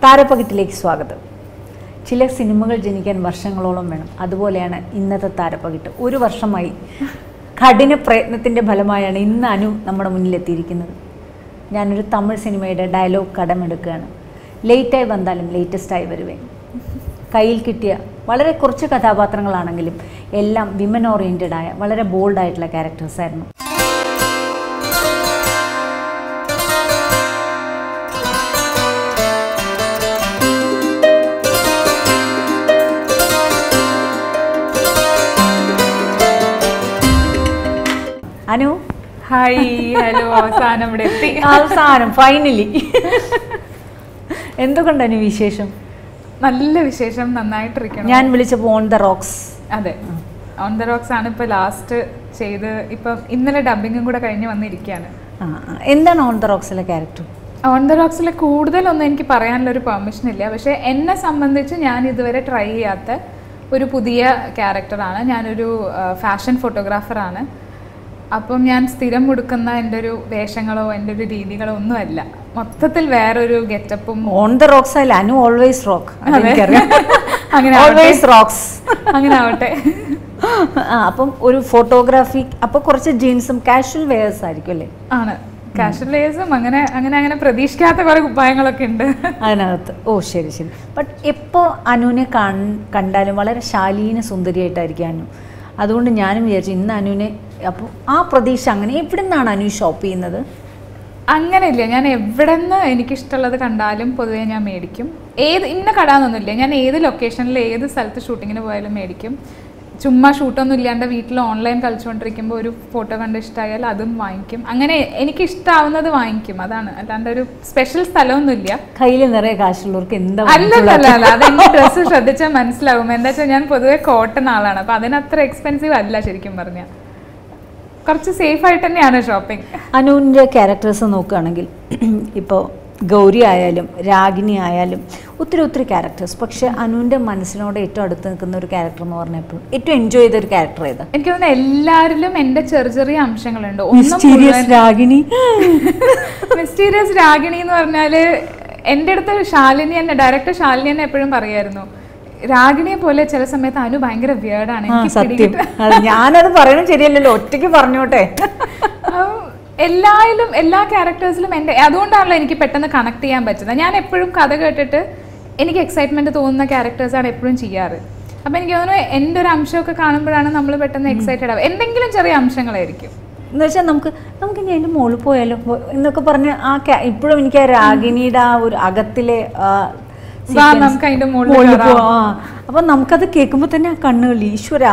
താരപ്പകിട്ടിലേക്ക് സ്വാഗതം ചില സിനിമകൾ ജനിക്കാൻ വർഷങ്ങളോളം വേണം അതുപോലെയാണ് ഇന്നത്തെ താരപ്പകിട്ട് ഒരു വർഷമായി കഠിന പ്രയത്നത്തിൻ്റെ ഫലമായാണ് ഇന്ന് അനു നമ്മുടെ മുന്നിലെത്തിയിരിക്കുന്നത് ഞാനൊരു തമിഴ് സിനിമയുടെ ഡയലോഗ് കടമെടുക്കുകയാണ് ലേറ്റായി വന്നാലും ലേറ്റസ്റ്റായി വരുവേ കയ്യിൽ കിട്ടിയ വളരെ കുറച്ച് കഥാപാത്രങ്ങളാണെങ്കിലും എല്ലാം വിമൻ ഓറിയൻറ്റഡ് ആയ വളരെ ബോൾഡായിട്ടുള്ള ക്യാരക്ടേഴ്സ് ആയിരുന്നു അനു ഹായ് ഹലോ അവസാനം ഇവിടെ എത്തി അവസാനം ഫൈനലി എന്തുകൊണ്ട് അനു വിശേഷം നല്ല വിശേഷം നന്നായിട്ടിരിക്കണം ഞാൻ വിളിച്ചപ്പോൾ ഓൺ ദ റോക്സ് അതെ ഓൺ ദ റോക്സ് ആണ് ഇപ്പൊ ലാസ്റ്റ് ചെയ്ത് ഇപ്പൊ ഇന്നലെ ഡബിങ്ങും കൂടെ കഴിഞ്ഞ് വന്നിരിക്കുകയാണ് എന്താണ് ഓൺ ദ റോക്സിലെ ക്യാരക്ടർ ഓൺ ദ റോക്സിൽ കൂടുതലൊന്നും എനിക്ക് പറയാനുള്ള ഒരു പെർമിഷൻ ഇല്ല പക്ഷെ എന്നെ സംബന്ധിച്ച് ഞാൻ ഇതുവരെ ട്രൈ ചെയ്യാത്ത ഒരു പുതിയ ക്യാരക്ടറാണ് ഞാനൊരു ഫാഷൻ ഫോട്ടോഗ്രാഫറാണ് അപ്പം ഞാൻ സ്ഥിരം കൊടുക്കുന്ന എൻ്റെ ഒരു വേഷങ്ങളോ എൻ്റെ ഒരു രീതികളോ ഒന്നുമല്ല മൊത്തത്തിൽ വേറൊരു ഗെറ്റപ്പും ഓൺ ദ റോക്സ് അല്ല അനു ഓൾവേസ് റോക്ക് എനിക്കറിയാം അങ്ങനെ ആവട്ടെ. ഓൾവേസ് റോക്സ് അങ്ങനെ ആവട്ടെ ആ അപ്പം ഒരു ഫോട്ടോഗ്രാഫി അപ്പോൾ കുറച്ച് ജീൻസും കാഷ്വൽ വെയേഴ്സ് ആയിരിക്കും അല്ലേ ആണ് കാഷ്വൽ ലേസും അങ്ങനെ അങ്ങനെ അങ്ങനെ പ്രതീക്ഷിക്കാത്ത കുറെ കുപ്പായങ്ങളൊക്കെ ഉണ്ട് അതിനകത്ത് ഓ ശരി ശരി ബട്ട് എപ്പോൾ അനുവിനെ കൺ- കണ്ടാലും വളരെ ശാലീന സുന്ദരിയായിട്ടായിരിക്കും അനു അതുകൊണ്ട് ഞാനും വിചാരിച്ചു ഇന്ന് അനുവിനെ അപ്പോൾ ആ പ്രതീക്ഷ അങ്ങനെ എവിടെ നിന്നാണ് അനു ഷോപ്പ് ചെയ്യുന്നത് അങ്ങനെയില്ല ഞാൻ എവിടെ നിന്ന് എനിക്കിഷ്ടമുള്ളത് കണ്ടാലും പൊതുവേ ഞാൻ മേടിക്കും ഏത് ഇന്ന കടാന്നൊന്നുമില്ല ഞാൻ ഏത് ലൊക്കേഷനിൽ ഏത് സ്ഥലത്ത് ഷൂട്ടിങ്ങിന് പോയാലും മേടിക്കും ചുമ്മാ ഷൂട്ടൊന്നും ഇല്ലാണ്ട് വീട്ടിൽ ഓൺലൈൻ കളിച്ചുകൊണ്ടിരിക്കുമ്പോൾ ഒരു ഫോട്ടോ കണ്ട് ഇഷ്ടമായാൽ അതും വാങ്ങിക്കും അങ്ങനെ എനിക്ക് ഇഷ്ടമാവുന്നത് വാങ്ങിക്കും അതാണ് അല്ലാണ്ട് ഒരു സ്പെഷ്യൽ സ്ഥലമൊന്നുമില്ല കയ്യിൽ നിറയെ കാശുള്ളവർക്ക് എന്താ അല്ലല്ല അല്ല അത് എന്റെ ഡ്രസ്സ് ശ്രദ്ധിച്ചാൽ മനസ്സിലാവും എന്താ വെച്ചാൽ ഞാൻ പൊതുവെ കോട്ടൺ ആളാണ് അപ്പൊ അതിനത്ര എക്സ്പെൻസീവ് അല്ല ശരിക്കും പറഞ്ഞ കുറച്ച് സേഫ് ആയിട്ട് തന്നെയാണ് ഷോപ്പിംഗ് അനുവിൻ്റെ ക്യാരക്ടേഴ്സ് നോക്കുകയാണെങ്കിൽ ഇപ്പോൾ ഗൗരി ആയാലും രാഗിണി ആയാലും ഒത്തിരി ഒത്തിരി ക്യാരക്ടേഴ്സ് പക്ഷെ അനുവിൻ്റെ മനസ്സിനോട് ഏറ്റവും അടുത്ത് നിൽക്കുന്ന ഒരു ക്യാരക്ടർ എന്ന് പറഞ്ഞപ്പോൾ ഏറ്റവും എൻജോയ് ചെയ്ത ഒരു ക്യാരക്ടർ ഏതാ എനിക്ക് തോന്നുന്നു എല്ലാവരിലും എന്റെ ചെറിയ ചെറിയ അംശങ്ങളുണ്ട് ഒന്നും മിസ്റ്റീരിയസ് രാഗിണി മിസ്റ്റീരിയസ് രാഗിണി എന്ന് പറഞ്ഞാല് എൻ്റെ അടുത്ത് ശാലിനി എന്നെ ഡയറക്ടർ ശാലിനി എന്നെ എപ്പോഴും പറയായിരുന്നു രാഗിണിയെ പോലെ ചില സമയത്ത് അനു ഭയങ്കര വിയേർഡാണ് ആ എനിക്ക് സത്യം പിടികിട്ട അത് ഞാനത് പറയണത് ശരിയല്ലല്ലോ ഒറ്റയ്ക്ക് പറഞ്ഞോട്ടെ അപ്പം എല്ലായിലും എല്ലാ ക്യാരക്ടേഴ്സിലും എൻ്റെ അതുകൊണ്ടാണല്ലോ എനിക്ക് പെട്ടെന്ന് കണക്ട് ചെയ്യാൻ പറ്റുന്നത് ഞാൻ എപ്പോഴും കഥ കേട്ടിട്ട് എനിക്ക് എക്സൈറ്റ്മെന്റ് തോന്നുന്ന ക്യാരക്ടേഴ്സാണ് എപ്പോഴും ചെയ്യാറ് അപ്പം എനിക്ക് തോന്നുന്നു എൻ്റെ ഒരു അംശമൊക്കെ കാണുമ്പോഴാണ് നമ്മൾ പെട്ടെന്ന് എക്സൈറ്റഡ് ആവുക എന്തെങ്കിലും ചെറിയ അംശങ്ങളായിരിക്കും എന്ന് വെച്ചാൽ നമുക്ക് നമുക്ക് ഇനി അതിൻ്റെ മുകളിൽ പോയാലോ പോ- എന്നൊക്കെ പറഞ്ഞ് ആ ക്യാ- ഇപ്പോഴും എനിക്ക് ആ രാഗിണിയുടെ ആ ഒരു അകത്തിലെ ആ വാ, sequence നമുക്ക് അതിന്റെ മുകളിൽ മുകളിൽ കയറാം. പോവാം. ആ. അപ്പൊ നമുക്കത് കേൾക്കുമ്പോൾ തന്നെ ആ കണ്ണുകൾ ഈശ്വര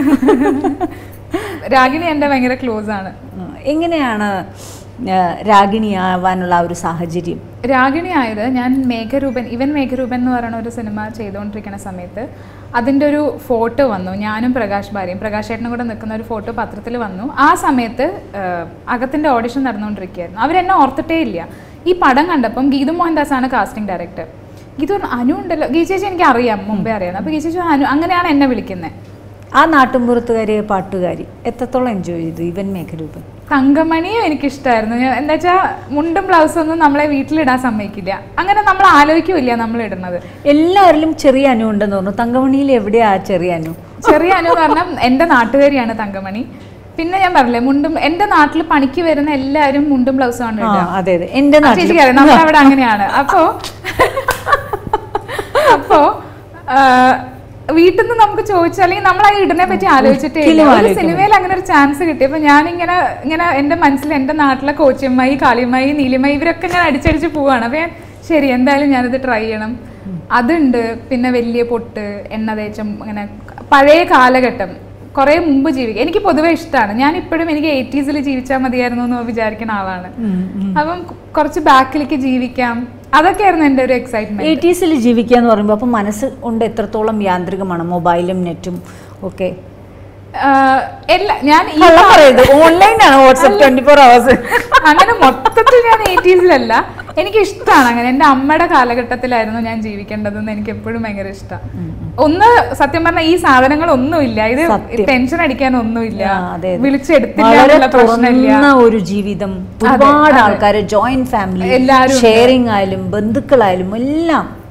രാഗിണി എൻ്റെ ഭയങ്കര ക്ലോസ് ആണ് എങ്ങനെയാണ് ആ, രാഗിണി ആവാനുള്ള ആ ഒരു സാഹചര്യം രാഗിണി ആയത് ഞാൻ മേഘരൂപൻ ഇവൻ മേഘരൂപൻ എന്ന് പറയുന്ന ഒരു സിനിമ ചെയ്തുകൊണ്ടിരിക്കുന്ന സമയത്ത് അതിൻ്റെ ഒരു ഫോട്ടോ വന്നു ഞാനും പ്രകാശ് ഭാര്യയും പ്രകാശ് ചേട്ടനും കൂടെ നിൽക്കുന്ന ഒരു ഫോട്ടോ പത്രത്തിൽ വന്നു ആ സമയത്ത് ആഹ്, അകത്തിൻ്റെ ഓഡിഷൻ നടന്നുകൊണ്ടിരിക്കുകയായിരുന്നു അവരെന്നെ ഓർത്തിട്ടേ ഇല്ല ഈ പടം കണ്ടപ്പം ഗീതു മോഹൻദാസ് ആണ് കാസ്റ്റിംഗ് ഡയറക്ടർ ഗീതു പറഞ്ഞു, അനു ഉണ്ടല്ലോ ഗീ ചേച്ചി എനിക്ക് അറിയാം മുമ്പേ അറിയാം അപ്പോൾ ഗീ ചേച്ചി പറഞ്ഞു, അനു അങ്ങനെയാണ് എന്നെ വിളിക്കുന്നത് ആ നാട്ടുമ്പുറത്തുകാരി പാട്ടുകാരി എത്രത്തോളം എൻജോയ് ചെയ്തു ഇവൻ മേഘരൂപൻ തങ്കമണിയും എനിക്കിഷ്ടമായിരുന്നു ഞാൻ- എന്താ വെച്ചാൽ മുണ്ടും ബ്ലൗസും ഒന്നും നമ്മളെ വീട്ടിലിടാൻ സമ്മതിക്കില്ല അങ്ങനെ നമ്മൾ ആലോചിക്കില്ല നമ്മൾ ഇടുന്നത് എല്ലാവരിലും ചെറിയ അനു ഉണ്ടെന്ന് പറഞ്ഞു തങ്കമണിയിൽ എവിടെയാ ആ ചെറിയ അനു ചെറിയ അനു എന്ന് പറഞ്ഞാൽ എൻ്റെ നാട്ടുകാരിയാണ് തങ്കമണി പിന്നെ ഞാൻ പറഞ്ഞില്ലേ മുണ്ടും എൻ്റെ നാട്ടിൽ പണിക്ക് വരുന്ന എല്ലാവരും മുണ്ടും ബ്ലൗസും ആണ് ആ ഇടുക അതെ അതെ എൻ്റെ ആ, നാട്ടിൽ ചേച്ചിക്കറിയാം നമ്മളവിടെ അങ്ങനെയാണ് അപ്പോ അപ്പോ ആ, വീട്ടിൽ നിന്ന് നമുക്ക് ചോദിച്ചാൽ അല്ലെങ്കിൽ നമ്മൾ ആ ഇടനെ പറ്റി ആലോചിച്ചിട്ടേ ഇല്ല. ഒരിക്കലും ഒരു ആലോചിക്കില്ല. സിനിമയിൽ അങ്ങനെ ഒരു ചാൻസ് കിട്ടിയപ്പോൾ ഞാനിങ്ങനെ ഇങ്ങനെ എൻ്റെ മനസ്സിൽ എൻ്റെ നാട്ടിലെ കോച്ചിയമ്മായി കാളിയമ്മായി നീലിയമ്മായി ഇവരൊക്കെ ഇങ്ങനെ അടിച്ചടിച്ച് പോവാണ് അപ്പൊ ഞാൻ ശരി എന്തായാലും ഞാനിത് ട്രൈ ചെയ്യണം അതുണ്ട് പിന്നെ വലിയ പൊട്ട് എണ്ണ തേച്ചം അങ്ങനെ പഴയ കാലഘട്ടം കുറേ മുമ്പ് ജീവിക്കുക എനിക്ക് പൊതുവെ ഇഷ്ടമാണ് ഞാൻ ഇപ്പോഴും എനിക്ക് എയ്റ്റീസിൽ ജീവിച്ചാൽ മതിയായിരുന്നു എന്ന് വിചാരിക്കുന്ന ആളാണ് അപ്പം കുറച്ച് ബാക്കിലേക്ക് ജീവിക്കാം അതൊക്കെയായിരുന്നു എൻ്റെ ഒരു എക്സൈറ്റ്മെന്റ് എയ്റ്റീസിൽ ജീവിക്കുക എന്ന് പറയുമ്പോൾ അപ്പം മനസ്സ് കൊണ്ട് എത്രത്തോളം യാന്ത്രികമാണ് മൊബൈലും നെറ്റും ഒക്കെ എല്ലാ ഞാൻ ഈ കള്ളം പറയരുത് ഓൺലൈനാണ് വാട്സ്ആപ്പ് ട്വന്റി ഫോർ അവേഴ്സ് അങ്ങനെ മൊത്തത്തിൽ ഞാൻ എയ്റ്റീസിലല്ല എനിക്ക് ഇഷ്ടമാണ് അങ്ങനെ എൻ്റെ അമ്മയുടെ കാലഘട്ടത്തിലായിരുന്നു ഞാൻ ജീവിക്കേണ്ടതെന്ന് എനിക്ക് എപ്പോഴും ഭയങ്കര ഇഷ്ടമാണ് ഒന്ന് സത്യം പറഞ്ഞാൽ ഈ സാധനങ്ങളൊന്നുമില്ല ഇത് സത്യം. ടെൻഷൻ അടിക്കാനൊന്നുമില്ല ആ, അതെ, അതെ. വിളിച്ചെടുത്തില്ല വളരെ എന്നുള്ള പ്രശ്നമില്ല തുറന്ന ഒരു ജീവിതം ഒരുപാട് ആൾക്കാർ ജോയിന്റ് ഫാമിലി എല്ലാവരും ഉണ്ട്. ഷെയറിംഗ് ആയാലും ബന്ധുക്കളായാലും എല്ലാം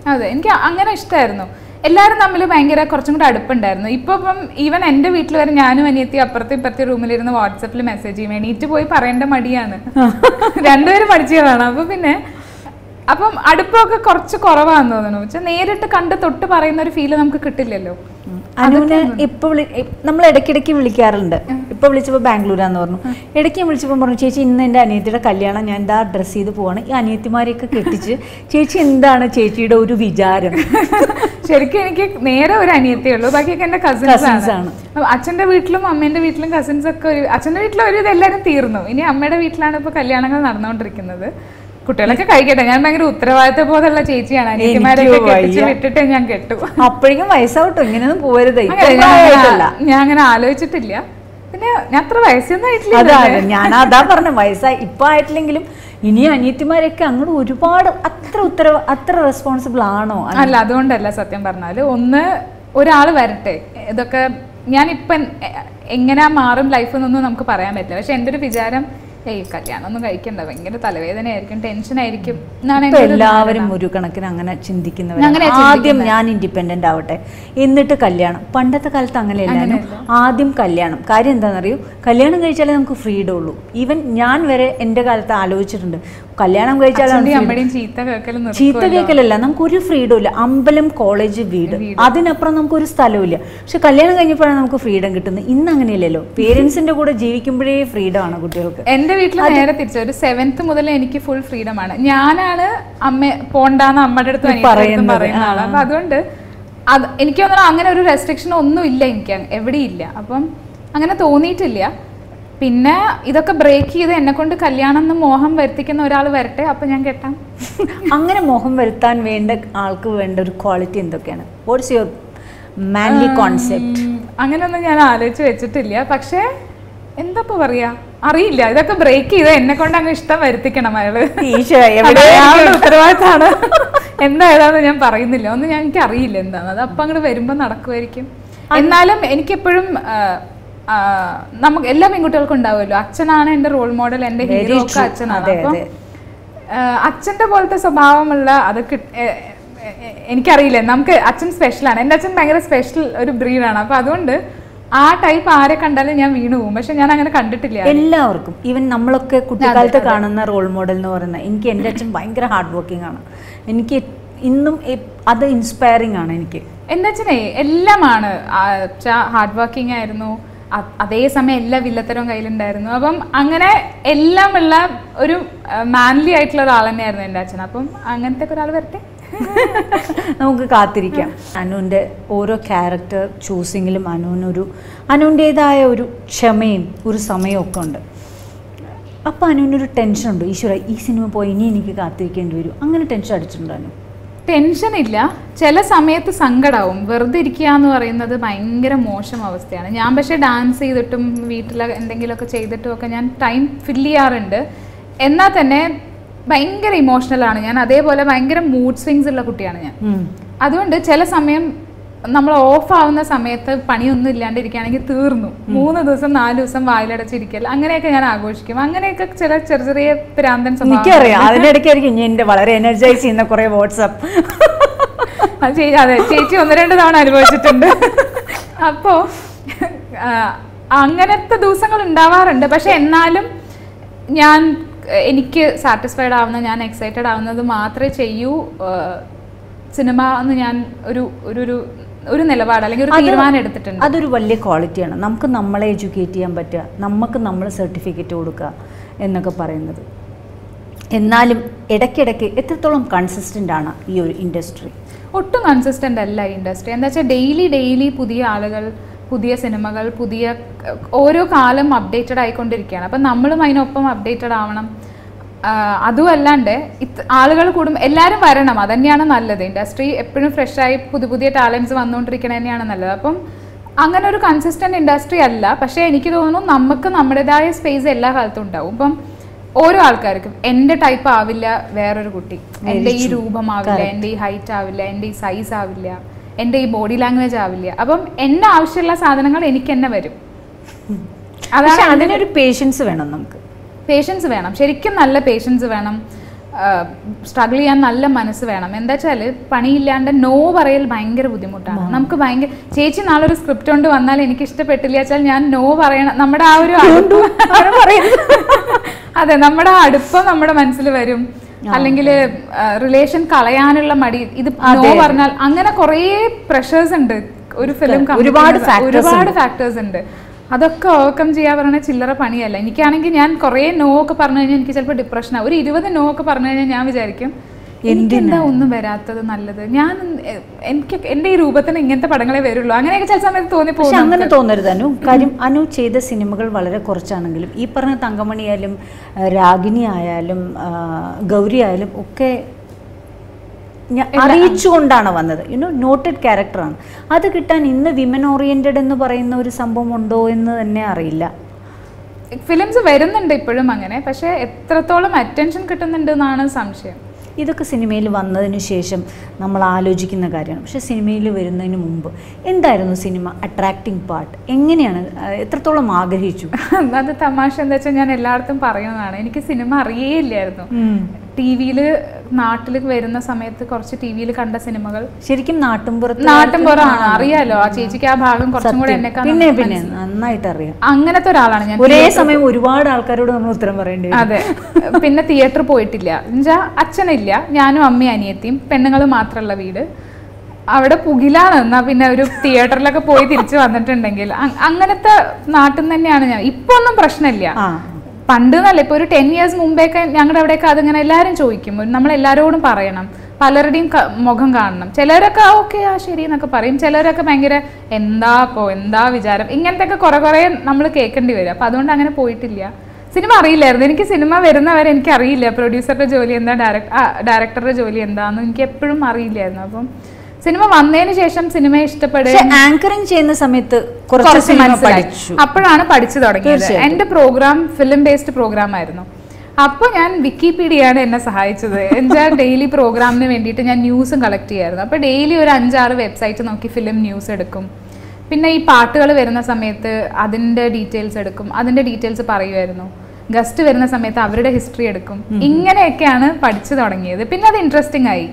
അതെ എനിക്ക് അങ്ങനെ ഇഷ്ടമായിരുന്നു എല്ലാവരും തമ്മിൽ ഭയങ്കര കുറച്ചും കൂടെ അടുപ്പുണ്ടായിരുന്നു ഇപ്പൊ ഇപ്പം ഈവൻ എൻ്റെ വീട്ടിൽ വരെ ഞാനും അനിയത്തി അപ്പുറത്തെ ഇപ്പുറത്തെ റൂമിലിരുന്ന് വാട്സപ്പിൽ മെസ്സേജ് ചെയ്യും എണീറ്റ് പോയി പറയേണ്ട മടിയാണ് രണ്ടുപേരും പഠിച്ചതാണ് അപ്പൊ പിന്നെ അപ്പം അടുപ്പമൊക്കെ കുറച്ച് കുറവാന്ന് തോന്നുന്നു വെച്ചാൽ നേരിട്ട് കണ്ട് തൊട്ട് പറയുന്ന ഒരു ഫീല് നമുക്ക് കിട്ടില്ലല്ലോ അനുവിന് ഇപ്പൊ വിളി നമ്മൾ ഇടയ്ക്കിടയ്ക്ക് വിളിക്കാറുണ്ട് ഇപ്പൊ വിളിച്ചപ്പോൾ ബാംഗ്ലൂരാന്ന് പറഞ്ഞു ഇടയ്ക്ക് ഞാൻ വിളിച്ചപ്പോൾ പറഞ്ഞു ചേച്ചി ഇന്ന് എൻ്റെ അനിയത്തിയുടെ കല്യാണം ഞാൻ എന്താ ഡ്രസ്സ് ചെയ്ത് പോവാണ് ഈ അനിയത്തിമാരെയൊക്കെ കെട്ടിച്ച് ചേച്ചി എന്താണ് ചേച്ചിയുടെ ഒരു വിചാരം ശരിക്കും എനിക്ക് നേരെ ഒരു അനിയത്തിയേ ഉള്ളൂ ബാക്കിയൊക്കെ എന്റെ Cousins കസിൻസ് ആണ്. ആണ് അപ്പൊ അച്ഛന്റെ വീട്ടിലും അമ്മേന്റെ വീട്ടിലും കസിൻസ് ഒക്കെ ഒരു അച്ഛന്റെ വീട്ടിലും ഒരു ഇതെല്ലാരും തീർന്നു ഇനി അമ്മയുടെ വീട്ടിലാണ് ഇപ്പൊ കല്യാണങ്ങൾ നടന്നുകൊണ്ടിരിക്കുന്നത് കുട്ടികളൊക്കെ കഴിക്കട്ടെ ഞാൻ ഭയങ്കര ഉത്തരവാദിത്ത ബോധമുള്ള ചേച്ചിയാണ് അനിയത്തിമാരൊക്കെ എനിക്ക് കെട്ടിച്ച് വയ്യ. വിട്ടിട്ട് ഞാൻ കെട്ടു അപ്പോഴേക്കും വയസ്സാവട്ടോ ഇങ്ങനെയൊന്നും പോരുത് ഇപ്പൊ അങ്ങനെ ഞാൻ പ്രായമായിട്ടല്ല. അങ്ങനെ- ഞാൻ അങ്ങനെ ആലോചിച്ചിട്ടില്ല പിന്നെ ഞാൻ അത്ര വയസ്സൊന്നും ആയിട്ടില്ല അതാണ് ഞാൻ അതാ പറഞ്ഞ വയസ്സായി ഇപ്പൊ ആയിട്ടില്ലെങ്കിലും ഇനി അനിയത്തിമാരൊക്കെ അങ്ങോട്ട് ഒരുപാട് അത്ര ഉത്തരവ് അത്ര റെസ്പോൺസിബിൾ ആണോ അല്ല അതുകൊണ്ടല്ല സത്യം പറഞ്ഞാല് ഒന്ന് ഒരാൾ വരട്ടെ ഇതൊക്കെ ഞാനിപ്പം എ- എങ്ങനെ മാറും ലൈഫ് എന്നൊന്നും നമുക്ക് പറയാൻ പറ്റില്ല പക്ഷെ എൻ്റെ ഒരു വിചാരം ഏയ് കല്യാണം ഒന്നും കഴിക്കണ്ട ഭയങ്കര തലവേദനയായിരിക്കും ടെൻഷൻ ആയിരിക്കും എന്നാണ് ഇപ്പൊ എൻ്റെ ഒരു എല്ലാവരും ഒരു കണക്കിന് അങ്ങനെ അങ്ങനെ ചിന്തിക്കുന്നവർ ആദ്യം ഞാൻ ഇൻഡിപെൻഡന്റ് ആവട്ടെ എന്നിട്ട് കല്യാണം പണ്ടത്തെ കാലത്ത് അങ്ങനെയല്ലായിരുന്നു ആദ്യം കല്യാണം കാര്യം എന്താണെന്നറിയോ കല്യാണം കഴിച്ചാലേ നമുക്ക് ഫ്രീഡം ഉള്ളൂ ഈവൻ ഞാൻ വരെ എൻ്റെ കാലത്ത് ആലോചിച്ചിട്ടുണ്ട് കല്യാണം കഴിച്ചാലാണ് അച്ഛൻ്റെയും അമ്മയുടെയും ചീത്ത കേൾക്കൽ ചീത്ത കേൾക്കലല്ല നമുക്ക് ഒരു ഫ്രീഡം ഇല്ല അമ്പലം കോളേജ് വീട് അതിനപ്പുറം നമുക്ക് ഒരു സ്ഥലമില്ല പക്ഷെ കല്യാണം കഴിഞ്ഞപ്പോഴാണ് നമുക്ക് ഫ്രീഡം കിട്ടുന്നത് ഇന്ന് അങ്ങനെയല്ലല്ലോ പേരൻസിന്റെ കൂടെ ജീവിക്കുമ്പോഴേ ഫ്രീഡം ആണ് കുട്ടികൾക്ക് എൻ്റെ വീട്ടിൽ നേരെ തിരിച്ചു ഒരു സെവൻത്ത് മുതൽ എനിക്ക് ഫുൾ ഫ്രീഡം ആണ് ഞാനാണ് അമ്മ പോണ്ടാന്ന് അമ്മയുടെ അടുത്ത് പറയുന്നത്, പറയുന്ന ആളാണ് അപ്പൊ അതുകൊണ്ട് അത് എനിക്ക് തോന്നുന്നു അങ്ങനെ ഒരു റെസ്ട്രിക്ഷൻ ഒന്നും ഇല്ല എനിക്ക് അങ്ങ് എവിടെയില്ല അപ്പം അങ്ങനെ തോന്നിയിട്ടില്ല പിന്നെ ഇതൊക്കെ ബ്രേക്ക് ചെയ്ത് എന്നെ കൊണ്ട് കല്യാണം എന്ന് മോഹം വരുത്തിക്കുന്ന ഒരാൾ വരട്ടെ അപ്പൊ ഞാൻ കെട്ടാം അങ്ങനെ മോഹം വരുത്താൻ വേണ്ട ആൾക്ക് വേണ്ട ഒരു ക്വാളിറ്റി എന്തൊക്കെയാണ് വാട്ട്സ് യുവർ മാൻലി കോൺസെപ്റ്റ് ഉം, അങ്ങനെയൊന്നും ഞാൻ ആലോചിച്ച് വെച്ചിട്ടില്ല പക്ഷേ എന്താ ഇപ്പൊ പറയാ അറിയില്ല ഇതൊക്കെ ബ്രേക്ക് ചെയ്ത് എന്നെ കൊണ്ട് അങ്ങ് ഇഷ്ടം വരുത്തിക്കണം അയാള് ഈശ്വര അത് എവിടെ അയാളുടെ ഉത്തരവാദിത്തമാണ് എന്താ ഏതാന്ന് ഞാൻ പറയുന്നില്ല ഒന്നും ഞാൻ എനിക്ക് അറിയില്ല എന്താണ് അത് അപ്പം അങ്ങോട്ട് വരുമ്പോൾ നടക്കുമായിരിക്കും എന്നാലും എനിക്കെപ്പോഴും ആ, ആ, നമുക്ക് എല്ലാ പെൺകുട്ടികൾക്കും ഉണ്ടാവുമല്ലോ അച്ഛനാണ് എൻ്റെ റോൾ മോഡൽ എൻ്റെ Very ഹീറോ ഒക്കെ true. അച്ഛനാണ് അതെ, അപ്പം അതെ. ആ, അച്ഛൻ്റെ പോലത്തെ സ്വഭാവമുള്ള അത് കിട്ട- എ- എ- എ- എനിക്കറിയില്ല നമുക്ക് അച്ഛൻ സ്പെഷ്യലാണ് എൻ്റെ അച്ഛൻ ഭയങ്കര സ്പെഷ്യൽ ഒരു ബ്രീഡാണ് അപ്പം അതുകൊണ്ട് ആ ടൈപ്പ് ആരെ കണ്ടാലും ഞാൻ വീണു പോകും പക്ഷെ ഞാൻ അങ്ങനെ കണ്ടിട്ടില്ല ആരെയും. എല്ലാവർക്കും ഈവൻ നമ്മളൊക്കെ കുട്ടിക്കാലത്ത് കാണുന്ന റോൾ മോഡൽ എന്ന് പറയുന്നത് എനിക്ക് എൻ്റെ അച്ഛൻ ഭയങ്കര ഹാർഡ് വർക്കിംഗ് ആണ് എനിക്ക് ഇന്നും എ- അത് ഇൻസ്പയറിംഗ് ആണ് എനിക്ക് എൻ്റെ അച്ഛനെ എല്ലാമാണ് ഹാർഡ് വർക്കിംഗ് ആയിരുന്നു അ- അതേസമയം എല്ലാ വില്ലത്തരവും കയ്യിലുണ്ടായിരുന്നു അപ്പം അങ്ങനെ എല്ലാമുള്ള ഒരു മാൻലി ആയിട്ടുള്ള ഒരാൾ തന്നെയായിരുന്നു എൻ്റെ അച്ഛൻ അപ്പം അങ്ങനത്തെ ഒരാൾ വരട്ടെ നമുക്ക് കാത്തിരിക്കാം അനുവിൻ്റെ ഓരോ ക്യാരക്ടർ ചൂസിങ്ങിലും അനുവിനൊരു അനുവിൻ്റേതായ ഒരു ക്ഷമയും ഒരു സമയവും ഒക്കെ ഉണ്ട് അപ്പോൾ അനുവിനൊരു ടെൻഷൻ ഉണ്ട് ഈശ്വര ഈ സിനിമ പോയി ഇനി എനിക്ക് കാത്തിരിക്കേണ്ടി വരും അങ്ങനെ ടെൻഷൻ അടിച്ചിട്ടുണ്ടോ അനു ടെൻഷൻ ഇല്ല ചില സമയത്ത് സങ്കടാവും വെറുതെ ഇരിക്കുക എന്ന് പറയുന്നത് ഭയങ്കര മോശം അവസ്ഥയാണ് ഞാൻ പക്ഷേ ഡാൻസ് ചെയ്തിട്ടും വീട്ടിൽ എന്തെങ്കിലുമൊക്കെ ചെയ്തിട്ടും ഒക്കെ ഞാൻ ടൈം ഫില്ല് ചെയ്യാറുണ്ട് എന്നാൽ തന്നെ ഭയങ്കര ഇമോഷണലാണ് ഞാൻ അതേപോലെ ഭയങ്കര മൂഡ് സ്വിങ്സ് ഉള്ള കുട്ടിയാണ് ഞാൻ അതുകൊണ്ട് ചില സമയം നമ്മൾ ഓഫ് ആവുന്ന സമയത്ത് പണിയൊന്നും ഇല്ലാണ്ടിരിക്കുകയാണെങ്കിൽ തീർന്നു മൂന്ന് ദിവസം നാല് ദിവസം വായിലടച്ചിരിക്കൽ അങ്ങനെയൊക്കെ ഞാൻ ആഘോഷിക്കും അങ്ങനെയൊക്കെ ചില ചെറിയ ചെറിയ പ്രാന്തൻ സ്വഭാവം എനിക്കറിയാം അതിനിടയ്ക്കായിരിക്കും ഇനി എൻ്റെ വളരെ എനർജൈസ് ചെയ്യുന്ന കുറേ വാട്സപ്പ് അത് ചേ- അതെ ചേച്ചി ഒന്ന് രണ്ട് തവണ അനുഭവിച്ചിട്ടുണ്ട് അപ്പോ ആ, അങ്ങനത്തെ ദിവസങ്ങൾ ഉണ്ടാവാറുണ്ട് പക്ഷെ എന്നാലും ഞാൻ എനിക്ക് സാറ്റിസ്ഫൈഡ് ആവുന്ന ഞാൻ എക്സൈറ്റഡ് ആവുന്നത് മാത്രമേ ചെയ്യൂ ആ, സിനിമ എന്ന് ഞാൻ ഒരു ഒരു ഒരു ഒരു നിലപാട് അല്ലെങ്കിൽ ഒരു അത് തീരുമാനം എടുത്തിട്ടുണ്ട് അതൊരു വലിയ ക്വാളിറ്റിയാണ് നമുക്ക് നമ്മളെ എഡ്യൂക്കേറ്റ് ചെയ്യാൻ പറ്റുക നമുക്ക് നമ്മൾ സർട്ടിഫിക്കറ്റ് കൊടുക്കുക എന്നൊക്കെ പറയുന്നത് എന്നാലും ഇടയ്ക്കിടയ്ക്ക് എത്രത്തോളം കൺസിസ്റ്റൻ്റ് ആണ് ഈ ഒരു ഇൻഡസ്ട്രി ഒട്ടും കൺസിസ്റ്റന്റ് അല്ല ഇൻഡസ്ട്രി എന്താ വെച്ചാൽ ഡെയിലി ഡെയിലി പുതിയ ആളുകൾ പുതിയ സിനിമകൾ പുതിയ ക- ഓരോ കാലം അപ്ഡേറ്റഡ് ആയിക്കൊണ്ടിരിക്കുകയാണ് അപ്പം നമ്മളും അതിനൊപ്പം അപ്ഡേറ്റഡ് ആവണം ആഹ് അതും അല്ലാണ്ട് ഇത് ആളുകൾ കൂടും എല്ലാവരും വരണം അതന്നെയാണ് നല്ലത് ഇൻഡസ്ട്രി എപ്പോഴും ഫ്രഷായി പുതിയ പുതിയ ടാലൻസ് വന്നുകൊണ്ടിരിക്കണത് തന്നെയാണ് നല്ലത് അപ്പം അങ്ങനെ ഒരു കൺസിസ്റ്റന്റ് ഇൻഡസ്ട്രി അല്ല പക്ഷേ എനിക്ക് തോന്നുന്നു നമുക്ക് നമ്മുടേതായ സ്പേസ് എല്ലാ കാലത്തും ഉണ്ടാവും ഇപ്പം ഓരോ ആൾക്കാർക്കും എൻ്റെ ടൈപ്പ് ആവില്ല വേറൊരു കുട്ടി എൻ്റെ ഈ രൂപമാവില്ല എൻ്റെ ഈ ഹൈറ്റ് ആവില്ല എൻ്റെ ഈ സൈസ് ആവില്ല എൻ്റെ ഈ ബോഡി ലാംഗ്വേജ് ആവില്ല അപ്പം എന്നെ ആവശ്യമുള്ള സാധനങ്ങൾ എനിക്ക് തന്നെ വരും പക്ഷെ അതാണ് അതിനൊരു പേഷ്യൻസ് വേണം നമുക്ക് പേഷ്യൻസ് വേണം ശരിക്കും നല്ല പേഷ്യൻസ് വേണം സ്ട്രഗിൾ ചെയ്യാൻ നല്ല മനസ്സ് വേണം എന്താ വെച്ചാൽ പണിയില്ലാണ്ട് നോ പറയൽ ഭയങ്കര ബുദ്ധിമുട്ടാണ് നമുക്ക് ഭയങ്കര ചേച്ചി നാളെ ഒരു സ്ക്രിപ്റ്റ് കൊണ്ട് വന്നാൽ എനിക്ക് ഇഷ്ടപ്പെട്ടില്ല വെച്ചാൽ ഞാൻ നോ പറയണം നമ്മുടെ ആ ഒരു അതെ നമ്മുടെ ആ അടുപ്പം നമ്മുടെ മനസ്സിൽ വരും അല്ലെങ്കിൽ റിലേഷൻ കളയാനുള്ള മടി ഇത് നോ പറഞ്ഞാൽ അങ്ങനെ കുറേ പ്രഷേഴ്സ് ഉണ്ട് ഒരു ഫിലിം ഒരുപാട് factors ഒരുപാട് ഫാക്ടേഴ്സ് ഉണ്ട് അതൊക്കെ ഓവർകം ചെയ്യാ പറഞ്ഞ ചില്ലറ പണിയല്ല എനിക്കാണെങ്കിൽ ഞാൻ കുറേ നോ ഒക്കെ പറഞ്ഞു കഴിഞ്ഞാൽ എനിക്ക് ചിലപ്പോൾ ഡിപ്രഷൻ ഒരു ഇരുപത് നോ ഒക്കെ പറഞ്ഞു കഴിഞ്ഞാൽ ഞാൻ വിചാരിക്കും എന്തിനാ ഒന്നും വരാത്തത് നല്ലത് ഞാൻ എ- എനിക്ക് എൻ്റെ ഈ രൂപത്തിന് ഇങ്ങനത്തെ പടങ്ങളെ വരുള്ളൂ അങ്ങനെയൊക്കെ ചില സമയത്ത് തോന്നി പക്ഷെ പോകും അങ്ങനെ തോന്നരുത് അനു കാര്യം അനു ചെയ്ത സിനിമകൾ വളരെ കുറച്ചാണെങ്കിലും ഈ പറഞ്ഞ തങ്കമണി ആയാലും ആ, രാഗിണി ആയാലും ആ, ഗൗരി ആയാലും ഒക്കെ ഞാൻ അറിയിച്ചുകൊണ്ടാണ് വന്നത് യുനോ നോട്ടഡ് ക്യാരക്ടറാണ് അത് കിട്ടാൻ ഇന്ന് വിമൻ ഓറിയന്റഡ് എന്ന് പറയുന്ന ഒരു സംഭവം ഉണ്ടോ എന്ന് തന്നെ അറിയില്ല ഫിലിംസ് വരുന്നുണ്ട് ഇപ്പോഴും അങ്ങനെ പക്ഷെ എത്രത്തോളം അറ്റൻഷൻ കിട്ടുന്നുണ്ട് എന്നാണ് സംശയം ഇതൊക്കെ സിനിമയിൽ വന്നതിന് ശേഷം നമ്മൾ ആലോചിക്കുന്ന കാര്യമാണ് പക്ഷെ സിനിമയിൽ വരുന്നതിന് മുമ്പ് എന്തായിരുന്നു സിനിമ അട്രാക്റ്റിംഗ് പാർട്ട് എങ്ങനെയാണ് ആ, എത്രത്തോളം ആഗ്രഹിച്ചു അത് തമാശ എന്താ വെച്ചാൽ ഞാൻ എല്ലായിടത്തും പറയുന്നതാണ് എനിക്ക് സിനിമ അറിയേയില്ലായിരുന്നു ടി വിയിൽ നാട്ടിൽ വരുന്ന സമയത്ത് കുറച്ച് ടി വിയിൽ കണ്ട സിനിമകൾ ശരിക്കും നാട്ടുംപുറത്ത് നാട്ടിൻപുറമാണ് അറിയാലോ ആ ചേച്ചിക്ക് ആ ഭാഗം കുറച്ചും കൂടെ എന്നെ പിന്നെ പിന്നെ നന്നായിട്ട് അറിയാം അങ്ങനത്തെ ഒരാളാണ് ഞാൻ ഒരേ സമയം ഒരുപാട് ആൾക്കാരോട് നമ്മൾ ഉത്തരം പറയേണ്ടി വരും അതെ പിന്നെ തിയേറ്റർ പോയിട്ടില്ല എന്നുവെച്ചാൽ അച്ഛനില്ല ഞാനും അമ്മയും അനിയത്തിയും പെണ്ണുങ്ങൾ മാത്രമുള്ള വീട് അവിടെ പുകിലാണ് എന്നാ പിന്നെ ഒരു തിയേറ്ററിലൊക്കെ പോയി തിരിച്ചു വന്നിട്ടുണ്ടെങ്കിൽ അ- അങ്ങനത്തെ നാട്ടിൽ നിന്ന് തന്നെയാണ് ഞാൻ ഇപ്പൊ ഒന്നും പ്രശ്നമില്ല ആ പണ്ട് എന്നല്ല ഇപ്പൊ ഒരു ടെൻ ഇയേഴ്സ് മുമ്പേയൊക്കെ ഞങ്ങളുടെ അവിടെയൊക്കെ അതിങ്ങനെ എല്ലാവരും ചോദിക്കും നമ്മൾ എല്ലാവരോടും പറയണം പലരുടെയും ക- മുഖം കാണണം ചിലരൊക്കെ ഓക്കെ ആ ശരി എന്നൊക്കെ പറയും ചിലരൊക്കെ ഭയങ്കര എന്താ പോ എന്താ വിചാരം ഇങ്ങനത്തെ ഒക്കെ കുറെ കുറെ നമ്മൾ കേൾക്കേണ്ടി വരും അപ്പൊ അതുകൊണ്ട് അങ്ങനെ പോയിട്ടില്ല സിനിമ അറിയില്ലായിരുന്നു എനിക്ക് സിനിമ വരുന്നവരെ എനിക്ക് അറിയില്ല പ്രൊഡ്യൂസറുടെ ജോലി എന്താ ഡയറക്ടർ ഡയറക്ടറുടെ ജോലി എന്താന്ന് എനിക്ക് എപ്പോഴും അറിയില്ലായിരുന്നു അപ്പം സിനിമ വന്നതിന് ശേഷം സിനിമയെ ഇഷ്ടപ്പെടുക പക്ഷെ ആങ്കറിങ് ചെയ്യുന്ന സമയത്ത് കുറച്ച് കുറച്ച് സിനിമ മനസ്സിലായി പഠിച്ചു അപ്പോഴാണ് പഠിച്ചു തുടങ്ങിയത് എന്റെ പ്രോഗ്രാം ഫിലിം ബേസ്ഡ് പ്രോഗ്രാം ആയിരുന്നു അപ്പോൾ ഞാൻ വിക്കിപീഡിയയാണ് എന്നെ സഹായിച്ചത് എൻ്റെ ഡെയിലി പ്രോഗ്രാമിന് വേണ്ടിയിട്ട് ഞാൻ ന്യൂസും കളക്ട് ചെയ്യായിരുന്നു അപ്പോൾ ഡെയിലി ഒരു അഞ്ചാറ് വെബ്സൈറ്റ് നോക്കി ഫിലിം ന്യൂസ് എടുക്കും പിന്നെ ഈ പാട്ടുകൾ വരുന്ന സമയത്ത് അതിൻ്റെ ഡീറ്റെയിൽസ് എടുക്കും അതിൻ്റെ ഡീറ്റെയിൽസ് പറയുമായിരുന്നു ഗസ്റ്റ് വരുന്ന സമയത്ത് അവരുടെ ഹിസ്റ്ററി എടുക്കും ഇങ്ങനെയൊക്കെയാണ് പഠിച്ചു തുടങ്ങിയത് പിന്നെ അത് ഇൻട്രസ്റ്റിംഗ് ആയി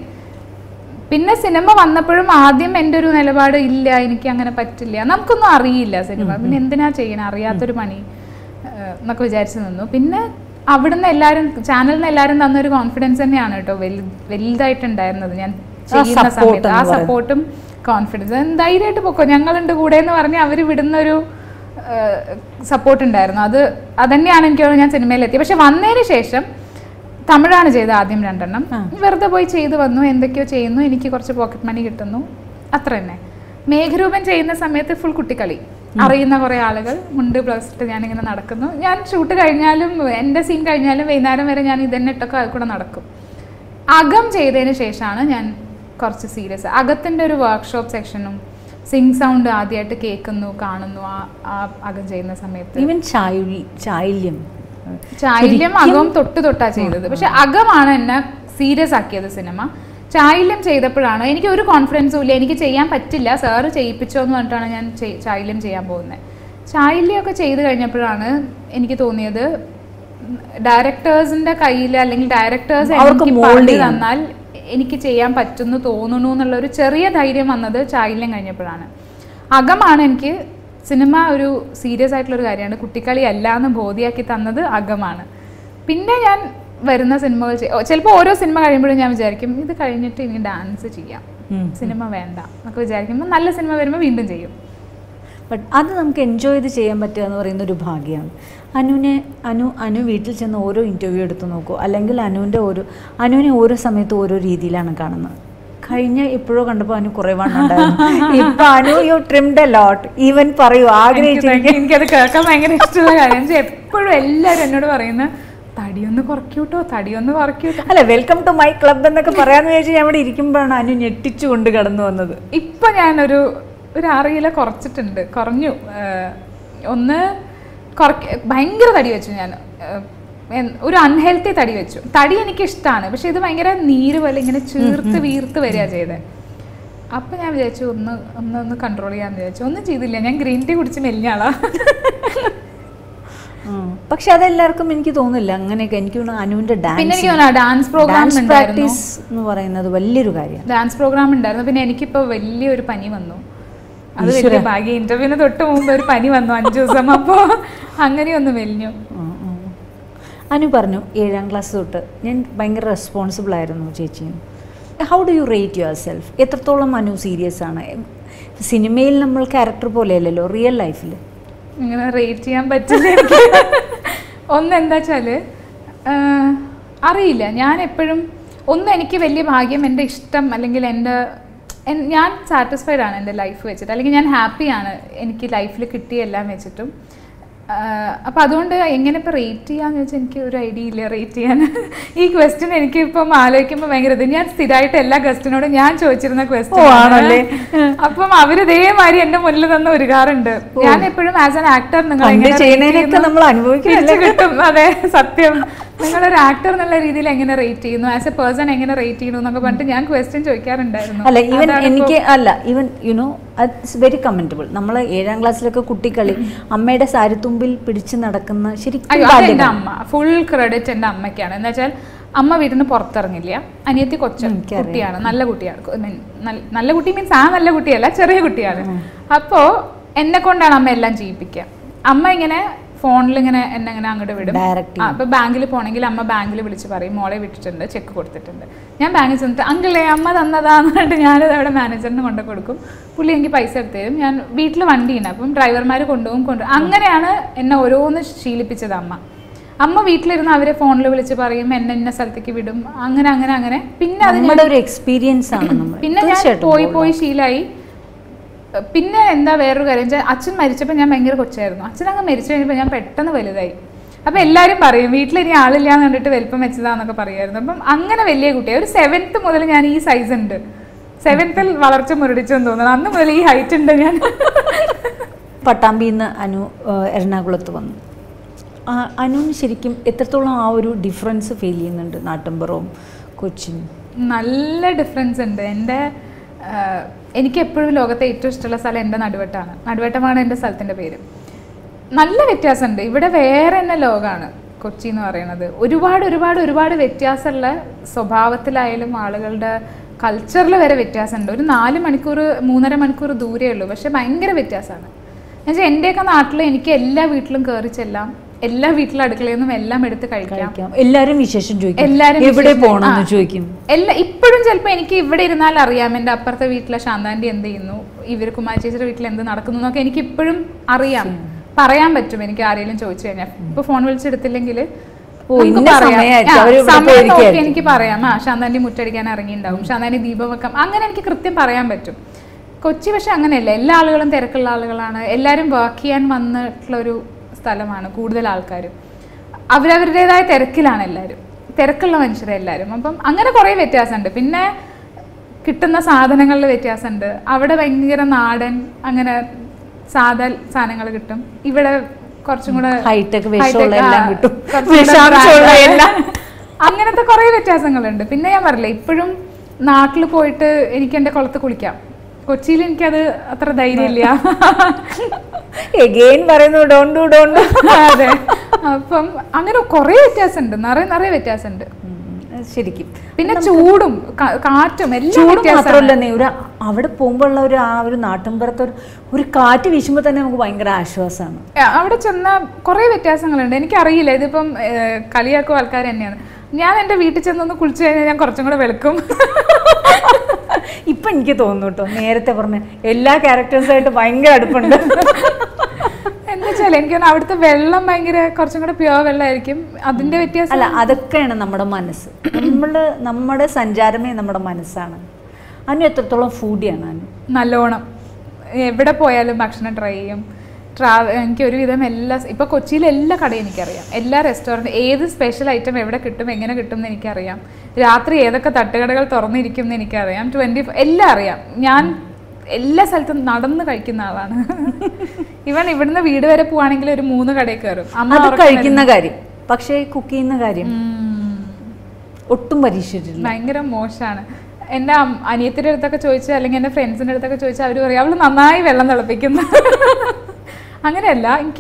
പിന്നെ സിനിമ വന്നപ്പോഴും ആദ്യം എൻ്റെ ഒരു നിലപാട് ഇല്ല എനിക്ക് അങ്ങനെ പറ്റില്ല നമുക്കൊന്നും അറിയില്ല സിനിമ പിന്നെ എന്തിനാ ചെയ്യണം അറിയാത്തൊരു പണി ഏഹ് എന്നൊക്കെ വിചാരിച്ചു നിന്നു പിന്നെ അവിടുന്ന് എല്ലാവരും ചാനലിൽ നിന്ന് എല്ലാവരും തന്നൊരു കോൺഫിഡൻസ് തന്നെയാണ് കേട്ടോ വലു വലുതായിട്ടുണ്ടായിരുന്നത് ഞാൻ ചെയ്യുന്ന support സമയത്ത് ആ എന്ന് പറയുന്നത്. സപ്പോർട്ടും കോൺഫിഡൻസ് ധൈര്യമായിട്ട് പൊക്കോ ഞങ്ങളുണ്ട് കൂടെ എന്ന് പറഞ്ഞ് അവർ വിടുന്നൊരു സപ്പോർട്ട് ഉണ്ടായിരുന്നു അത് അതന്നെയാണ് എനിക്ക് തോന്നുന്നത് ഞാൻ സിനിമയിലെത്തി പക്ഷെ വന്നതിന് ശേഷം തമിഴാണ് ചെയ്തത് ആദ്യം രണ്ടെണ്ണം വെറുതെ പോയി ചെയ്തു വന്നു എന്തൊക്കെയോ ചെയ്യുന്നു എനിക്ക് കുറച്ച് പോക്കറ്റ് മണി കിട്ടുന്നു അത്ര തന്നെ മേഘരൂപൻ ചെയ്യുന്ന സമയത്ത് ഫുൾ കുട്ടിക്കളി അറിയുന്ന കുറേ ആളുകൾ മുണ്ട് ബ്ലൗസ് ഇട്ട് ഞാനിങ്ങനെ നടക്കുന്നു ഞാൻ ഷൂട്ട് കഴിഞ്ഞാലും എൻ്റെ സീൻ കഴിഞ്ഞാലും വൈകുന്നേരം വരെ ഞാൻ ഇതന്നെ ഇട്ടൊക്കെ കൂടെ നടക്കും അകം ചെയ്തതിന് ശേഷമാണ് ഞാൻ കുറച്ച് സീരിയസ് അകത്തിൻ്റെ ഒരു വർക്ക്ഷോപ്പ് സെക്ഷനും സിങ് സൗണ്ട് ആദ്യമായിട്ട് കേൾക്കുന്നു കാണുന്നു ആ ആ അകം ചെയ്യുന്ന സമയത്ത് ഈവൻ ചായുൽ ചായല്യം ചായല്യം അകവും തൊട്ട് തൊട്ടാ ചെയ്തത് പക്ഷെ അകമാണ് എന്നെ സീരിയസ് ആക്കിയത് സിനിമ ചായല്യം ചെയ്തപ്പോഴാണ് എനിക്ക് ഒരു കോൺഫിഡൻസും ഇല്ല എനിക്ക് ചെയ്യാൻ പറ്റില്ല സാറ് ചെയ്യിപ്പിച്ചോ എന്ന് പറഞ്ഞിട്ടാണ് ഞാൻ ചെയ്- ചായല്യം ചെയ്യാൻ പോകുന്നത് ചായല്യമൊക്കെ ചെയ്ത് കഴിഞ്ഞപ്പോഴാണ് എനിക്ക് തോന്നിയത് ഡയറക്ടേഴ്സിന്റെ കയ്യിൽ അല്ലെങ്കിൽ ഡയറക്ടേഴ്സ് അവർക്ക് എനിക്ക് mold പറഞ്ഞു ചെയ്യാൻ. തന്നാൽ എനിക്ക് ചെയ്യാൻ പറ്റുന്നു തോന്നുന്നു എന്നുള്ള ഒരു ചെറിയ ധൈര്യം വന്നത് ചായല്യം കഴിഞ്ഞപ്പോഴാണ് അകമാണ് എനിക്ക് സിനിമ ഒരു സീരിയസ് ആയിട്ടുള്ള ഒരു കാര്യമാണ് കുട്ടിക്കളി അല്ല എന്ന് ബോധ്യാക്കി തന്നത് അകമാണ് പിന്നെ ഞാൻ വരുന്ന സിനിമകൾ ചിലപ്പോൾ ഓരോ സിനിമ കഴിയുമ്പോഴും ഞാൻ വിചാരിക്കും ഇത് കഴിഞ്ഞിട്ട് ഇനി ഡാൻസ് ചെയ്യാം സിനിമ വേണ്ട എന്നൊക്കെ വിചാരിക്കുമ്പോൾ നല്ല സിനിമ വരുമ്പോൾ വീണ്ടും ചെയ്യും ബട്ട് അത് നമുക്ക് എൻജോയ് ചെയ്ത് ചെയ്യാൻ പറ്റുക എന്ന് പറയുന്ന ഒരു ഭാഗ്യമാണ് അനുവിനെ അനു അനു വീട്ടിൽ ചെന്ന് ഓരോ ഇൻ്റർവ്യൂ എടുത്ത് നോക്കൂ അല്ലെങ്കിൽ അനുവിൻ്റെ ഓരോ അനുവിനെ ഓരോ സമയത്ത് ഓരോ രീതിയിലാണ് കാണുന്നത് കഴിഞ്ഞ എപ്പോഴോ കണ്ടപ്പോൾ അനു കുറേ വണ്ണുണ്ടായിരുന്നു ഇപ്പൊ Anu you trimmed a lot even പറയൂ ആഗ്രഹിച്ചിരിക്കും എനിക്ക് എനിക്കത് കേൾക്കാൻ ഭയങ്കര ഇഷ്ടമുള്ള കാര്യം എപ്പോഴും എല്ലാവരും എന്നോട് പറയുന്ന തടിയൊന്ന് കുറയ്ക്കൂട്ടോ തടിയൊന്ന് കുറയ്ക്കൂട്ടോ അല്ല വെൽക്കം ടു മൈ ക്ലബ് എന്നൊക്കെ പറയാന്ന് വിചാരിച്ച് ഞാൻ ഇവിടെ ഇരിക്കുമ്പോഴാണ് അനു ഞെട്ടിച്ചു കൊണ്ട് കടന്നു വന്നത് ഇപ്പൊ ഞാനൊരു ഒരു ആറ് കിലോ കുറച്ചിട്ടുണ്ട് കുറഞ്ഞു ഏഹ് ഒന്ന് കുറയ്ക്ക ഭയങ്കര തടി വെച്ചു ഞാൻ ഏഹ് എൻ- ഒരു അൺഹെൽത്തി തടി വെച്ചു തടി എനിക്ക് ഇഷ്ടമാണ് പക്ഷെ ഇത് ഭയങ്കര നീര് പോലെ ഇങ്ങനെ ചീർത്ത് വീർത്ത് വരിക ചെയ്തത് അപ്പൊ ഞാൻ വിചാരിച്ചു ഒന്ന് ഒന്ന് ഒന്ന് കൺട്രോൾ ചെയ്യാന്ന് വിചാരിച്ചു ഒന്നും ചെയ്തില്ല ഞാൻ ഗ്രീൻ ടീ കുടിച്ച് മെലിഞ്ഞാളാ ഉം. പക്ഷെ അതെല്ലാവർക്കും എനിക്ക് തോന്നുന്നില്ല അങ്ങനെയൊക്കെ എനിക്ക് തോന്നുന്നു അനുവിന്റെ പിന്നെ ഡാൻസ് എനിക്ക് തോന്നുന്നു ഡാൻസ് പ്രോഗ്രാം ഡാൻസ് ഉണ്ടായിരുന്നു പ്രാക്ടീസ് എന്ന് പറയുന്നത് വലിയൊരു കാര്യമാണ് ഡാൻസ് പ്രോഗ്രാം ഉണ്ടായിരുന്നു പിന്നെ എനിക്കിപ്പോ വലിയൊരു പനി വന്നു അത് ഈശ്വരാ. വലിയ ഭാഗ്യം ഇന്റർവ്യൂവിന് തൊട്ട് മുമ്പ് ഒരു പനി വന്നു അഞ്ചു ദിവസം അപ്പോ അങ്ങനെ ഒന്ന് മെലിഞ്ഞു ഉം, ഉം. അനു പറഞ്ഞു ഏഴാം ക്ലാസ് തൊട്ട് ഞാൻ ഭയങ്കര റെസ്പോൺസിബിൾ ആയിരുന്നു ചേച്ചി how do you rate yourself എത്രത്തോളം അനു സീരിയസ് ആണ് സിനിമയിൽ നമ്മൾ ക്യാരക്ടർ പോലെയല്ലല്ലോ റിയൽ ലൈഫിൽ ഇങ്ങനെ റേറ്റ് ചെയ്യാൻ പറ്റില്ല എനിക്ക് ഒന്ന് എന്താ വെച്ചാല് ആഹ്, അറിയില്ല ഞാൻ എപ്പോഴും ഒന്ന് എനിക്ക് വലിയ ഭാഗ്യം എൻ്റെ ഇഷ്ടം അല്ലെങ്കിൽ എൻ്റെ എൻ- ഞാൻ സാറ്റിസ്ഫൈഡ് ആണ് എൻ്റെ ലൈഫ് വെച്ചിട്ട് അല്ലെങ്കിൽ ഞാൻ ഹാപ്പിയാണ് എനിക്ക് ലൈഫിൽ കിട്ടിയ എല്ലാം വെച്ചിട്ടും അപ്പോൾ അതുകൊണ്ട് എങ്ങനെ ഇപ്പോൾ റേറ്റ് ചെയ്യാന്ന് വെച്ചാൽ എനിക്ക് ഒരു ഐഡിയ ഇല്ല റേറ്റ് ചെയ്യാൻ ഈ ക്വസ്റ്റ്യൻ എനിക്ക് ഇപ്പം ആലോചിക്കുമ്പോൾ ഭയങ്കര ഇത് ഞാൻ സ്ഥിരമായിട്ട് എല്ലാ ക്വസ്റ്റിനോടും ഞാൻ ചോദിച്ചിരുന്ന ഓ, ആണല്ലേ? ക്വസ്റ്റ്യൻ അപ്പം അവര് ഇതേമാതിരി എന്റെ മുന്നിൽ തന്നെ ഒരുകാറുണ്ട് ഞാൻ എപ്പോഴും ആസ് ആൻ ആക്ടർ നിങ്ങൾ പണ്ട് എങ്ങനെ rate ചെയ്യുന്നതിനൊക്കെ ചെയ്യുന്നു? നമ്മൾ അനുഭവിക്കുന്നില്ല തിരിച്ച് കിട്ടും അതെ സത്യം നിങ്ങളൊരു ആക്ടർ എന്നുള്ള രീതിയിൽ എങ്ങനെ റേറ്റ് ചെയ്യുന്നു ആസ് എ പേഴ്സൺ എങ്ങനെ റേറ്റ് ചെയ്യുന്നു എന്നൊക്കെ പറഞ്ഞിട്ട് ഞാൻ ക്വസ്റ്റ്യൻ ചോദിക്കാറുണ്ടായിരുന്നു അല്ല ഈവൻ അതാണ് എനിക്ക് അല്ല even you know it's very commendable നമ്മൾ ഏഴാം ക്ലാസ്സിലൊക്കെ കുട്ടിക്കളി അമ്മയുടെ സാരിത്തുമ്പിൽ പിടിച്ച് നടക്കുന്ന ശരിക്കും അയ്യോ അത് എന്റെ ബാല്യകാലം. അമ്മ ഫുൾ ക്രെഡിറ്റ് എന്റെ അമ്മയ്ക്കാണ് എന്ന് വെച്ചാൽ അമ്മ വീട്ടിൽ നിന്ന് പുറത്തിറങ്ങില്ല അനിയത്തി കൊച്ച എനിക്കറിയാം. കുട്ടിയാണ് നല്ല കുട്ടിയാണ് I mean, നല്ല- നല്ല കുട്ടി മീൻസ് ആ നല്ല കുട്ടിയല്ല ചെറിയ കുട്ടിയാണ് അപ്പോ എന്നെ കൊണ്ടാണ് അമ്മ എല്ലാം ചെയ്യിപ്പിക്കുക അമ്മ ഇങ്ങനെ ഫോണിൽ ഇങ്ങനെ എന്നെ ഇങ്ങനെ അങ്ങോട്ട് വിടും Direct ആ, ഇപ്പൊ ബാങ്കിൽ പോണെങ്കിൽ അമ്മ ബാങ്കിൽ വിളിച്ച് പറയും മോളെ വിട്ടിട്ടുണ്ട് ചെക്ക് കൊടുത്തിട്ടുണ്ട് ഞാൻ ബാങ്കിൽ ചെന്നിട്ട് അങ്കിളേ അമ്മ തന്നതാന്ന് പറഞ്ഞിട്ട് ഞാനത് അവിടെ മാനേജറിന് കൊണ്ടു കൊടുക്കും പുള്ളി എനിക്ക് പൈസ എടുത്ത് തരും ഞാൻ വീട്ടിൽ വണ്ടിയുണ്ട് അപ്പം ഡ്രൈവർമാർ കൊണ്ടുപോകും കൊണ്ടു അങ്ങനെയാണ് എന്നെ ഓരോന്ന് ശീലിപ്പിച്ചത് അമ്മ അമ്മ വീട്ടിലിരുന്ന് അവരെ ഫോണിൽ വിളിച്ച് പറയും എന്നെ ഇന്ന സ്ഥലത്തേക്ക് വിടും അങ്ങനെ അങ്ങനെ അങ്ങനെ പിന്നെ അത് ഞാൻ നമ്മുടെ ഒരു എക്സ്പീരിയൻസ് ആണ് നമ്മൾ പിന്നെ ഞാൻ തീർച്ചയായിട്ടും പോയി ഉള്ളത്. പോയി ശീലായി ഏഹ് പിന്നെ എന്താ വേറൊരു കാര്യം വെച്ചാൽ അച്ഛൻ മരിച്ചപ്പോൾ ഞാൻ ഭയങ്കര കൊച്ചായിരുന്നു അച്ഛൻ അങ്ങ് മരിച്ചു കഴിഞ്ഞപ്പോൾ ഞാൻ പെട്ടെന്ന് വലുതായി അപ്പൊ എല്ലാരും പറയും വീട്ടിൽ ഇനി ആളില്ല എന്ന് കണ്ടിട്ട് വലിപ്പം വെച്ചതാന്നൊക്കെ പറയായിരുന്നു അപ്പം അങ്ങനെ വലിയ കുട്ടിയായി ഒരു സെവൻത്ത് മുതൽ ഞാൻ ഈ സൈസ് ഉണ്ട് സെവൻത്തിൽ വളർച്ച മുരടിച്ചെന്ന് തോന്നുന്നു അന്ന് മുതൽ ഈ ഹൈറ്റ് ഉണ്ട് ഞാൻ പട്ടാമ്പിയിൽ നിന്ന് അനു ആ, എറണാകുളത്ത് വന്നു ആ, അനുവിന് ശരിക്കും എത്രത്തോളം ആ ഒരു ഡിഫറൻസ് ഫീൽ ചെയ്യുന്നുണ്ട് നാട്ടിൻപുറവും കൊച്ചിനും നല്ല ഡിഫറൻസ് ഉണ്ട് എൻ്റെ ആഹ്, എനിക്ക് എപ്പോഴും ലോകത്തെ ഏറ്റവും ഇഷ്ടമുള്ള സ്ഥലം എൻ്റെ നടുവട്ടാണ് നടുവട്ടമാണ് എൻ്റെ സ്ഥലത്തിൻ്റെ പേര് നല്ല വ്യത്യാസമുണ്ട് ഇവിടെ വേറെ തന്നെ ലോകമാണ് കൊച്ചി എന്ന് പറയുന്നത് ഒരുപാട് ഒരുപാട് ഒരുപാട് വ്യത്യാസമുള്ള സ്വഭാവത്തിലായാലും ആളുകളുടെ കൾച്ചറിൽ വരെ വ്യത്യാസമുണ്ട് ഒരു നാല് മണിക്കൂർ മൂന്നര മണിക്കൂർ ദൂരേ ഉള്ളൂ പക്ഷെ ഭയങ്കര വ്യത്യാസമാണ് എന്നുവെച്ചാൽ എൻ്റെയൊക്കെ നാട്ടിൽ എനിക്ക് എല്ലാ വീട്ടിലും കയറി ചെല്ലാം എല്ലാ വീട്ടിലെ അടുക്കളയിൽ നിന്നും എല്ലാം എടുത്ത് കഴിക്കാം കഴിക്കാം എല്ലാരും വിശേഷം ചോദിക്കും എല്ലാരും എവിടെ വിശേഷം- പോകണമെന്ന് ആ. ചോദിക്കും എല്ലാ ഇപ്പോഴും ചിലപ്പോൾ എനിക്ക് ഇവിടെ ഇരുന്നാൽ അറിയാം എൻ്റെ അപ്പുറത്തെ വീട്ടിലെ ശാന്താൻ്റെ എന്ത് ചെയ്യുന്നു ഇവർ കുമാരി ചേച്ചിയുടെ വീട്ടിൽ എന്ത് നടക്കുന്നു എന്നൊക്കെ എനിക്ക് ഇപ്പോഴും അറിയാം പറയാൻ പറ്റും എനിക്ക് ആരെങ്കിലും ചോദിച്ചു കഴിഞ്ഞാൽ ഇപ്പൊ ഫോൺ വിളിച്ചെടുത്തില്ലെങ്കിൽ ഓ, ഇന്ന സമയമായിരിക്കും, അവര് ഇവിടെ സമയം നോക്കി പോയിരിക്കുകയായിരിക്കും. എനിക്ക് പറയാം ആ ശാന്താൻ്റെ മുറ്റടിക്കാൻ ഇറങ്ങിയിട്ടുണ്ടാവും ശാന്താൻ്റെ ദീപം വെക്കാം അങ്ങനെ എനിക്ക് കൃത്യം പറയാൻ പറ്റും കൊച്ചി പക്ഷെ അങ്ങനെയല്ല എല്ലാ ആളുകളും തിരക്കുള്ള ആളുകളാണ് എല്ലാവരും വർക്ക് ചെയ്യാൻ വന്നിട്ടുള്ള ഒരു സ്ഥലമാണ് കൂടുതൽ ആൾക്കാരും അവരവരുടേതായ തിരക്കിലാണ് എല്ലാവരും തിരക്കുള്ള മനുഷ്യരെ എല്ലാവരും അപ്പം അങ്ങനെ കുറേ വ്യത്യാസമുണ്ട് പിന്നെ കിട്ടുന്ന സാധനങ്ങളിൽ വ്യത്യാസമുണ്ട് അവിടെ ഭയങ്കര നാടൻ അങ്ങനെ സാധാ സാധനങ്ങൾ കിട്ടും ഇവിടെ കുറച്ചും കൂടെ ഹൈടെക് വിഷമുള്ള high-tech, എല്ലാം ആ, കിട്ടും കുറച്ചും കൂടെ വിഷാംശമുള്ള brand. എല്ലാം അങ്ങനത്തെ കുറേ വ്യത്യാസങ്ങളുണ്ട് പിന്നെ ഞാൻ പറഞ്ഞില്ലേ ഇപ്പോഴും നാട്ടിൽ പോയിട്ട് എനിക്ക് എൻ്റെ കുളത്ത് കുളിക്കാം കൊച്ചിയിൽ എനിക്കത് അത്ര ധൈര്യമില്ല എഗെയിൻ പറയുന്നു ഡോണ്ട് ഡു ഡോണ്ട് അതെ അപ്പം അങ്ങനെ കുറേ വ്യത്യാസമുണ്ട് നിറയെ നിറയെ വ്യത്യാസമുണ്ട് ശരിക്കും പിന്നെ ചൂടും കാ- കാറ്റും എല്ലാം ചൂട് വ്യത്യാസമാണ് മാത്രമല്ല നീ ഒരു അവിടെ പോകുമ്പോഴുള്ള ഒരു ആ ഒരു നാട്ടിൻപുറത്ത് ഒരു ഒരു കാറ്റ് വീശുമ്പോൾ തന്നെ നമുക്ക് ഭയങ്കര ആശ്വാസമാണ് ആ, അവിടെ ചെന്ന കുറേ വ്യത്യാസങ്ങളുണ്ട് എനിക്കറിയില്ല ഇതിപ്പം ഏഹ്, കളിയാക്കും ആൾക്കാർ തന്നെയാണ് ഞാൻ എൻ്റെ വീട്ടിൽ ചെന്നൊന്ന് കുളിച്ചു കഴിഞ്ഞാൽ ഞാൻ കുറച്ചും കൂടെ വെളുക്കും ഇപ്പൊ എനിക്ക് തോന്നുന്നു കേട്ടോ നേരത്തെ പറഞ്ഞ എല്ലാ ക്യാരക്ടേഴ്സായിട്ട് ഭയങ്കര അടുപ്പുണ്ട് എന്താ വെച്ചാൽ എനിക്ക് തോന്നുന്നു അവിടുത്തെ വെള്ളം ഭയങ്കര കുറച്ചും കൂടെ പ്യുവർ വെള്ളമായിരിക്കും അതിന്റെ വ്യത്യാസം അല്ല അതൊക്കെയാണ് നമ്മുടെ മനസ്സ് നമ്മള് നമ്മുടെ സഞ്ചാരമേ നമ്മുടെ മനസ്സാണ് അനു എത്രത്തോളം ഫൂഡിയാണ് അനു നല്ലോണം എവിടെ പോയാലും ഭക്ഷണം ട്രൈ ചെയ്യും ട്രാവൽ എനിക്ക് ഒരുവിധം എല്ലാ ഇപ്പൊ കൊച്ചിയിലെ എല്ലാ കടയും എനിക്കറിയാം എല്ലാ റെസ്റ്റോറൻറ്റ് ഏത് സ്പെഷ്യൽ ഐറ്റം എവിടെ കിട്ടും എങ്ങനെ കിട്ടും എന്ന് എനിക്കറിയാം രാത്രി ഏതൊക്കെ തട്ടുകടകൾ തുറന്നിരിക്കും എന്ന് എനിക്കറിയാം ട്വന്റി എല്ലാം അറിയാം ഞാൻ എല്ലാ സ്ഥലത്തും നടന്ന് കഴിക്കുന്ന ആളാണ് ഇവൻ ഇവിടുന്ന് വീട് വരെ പോവാണെങ്കിൽ ഒരു മൂന്ന് കടയിൽ കയറും അമ്മ അത് ഉറക്കം കഴിക്കുന്ന കാര്യം പക്ഷേ കുക്ക് ചെയ്യുന്ന കാര്യം ഉം. ഒട്ടും പരീക്ഷിച്ചിട്ടില്ല ഭയങ്കര മോശമാണ് എൻ്റെ അം- അനിയത്തിൻ്റെ അടുത്തൊക്കെ ചോദിച്ചാൽ അല്ലെങ്കിൽ എൻ്റെ ഫ്രണ്ട്സിൻ്റെ അടുത്തൊക്കെ ചോദിച്ചാൽ അവർ പറയും അവൾ നന്നായി വെള്ളം തിളപ്പിക്കുന്നു അങ്ങനെയല്ല എനിക്ക്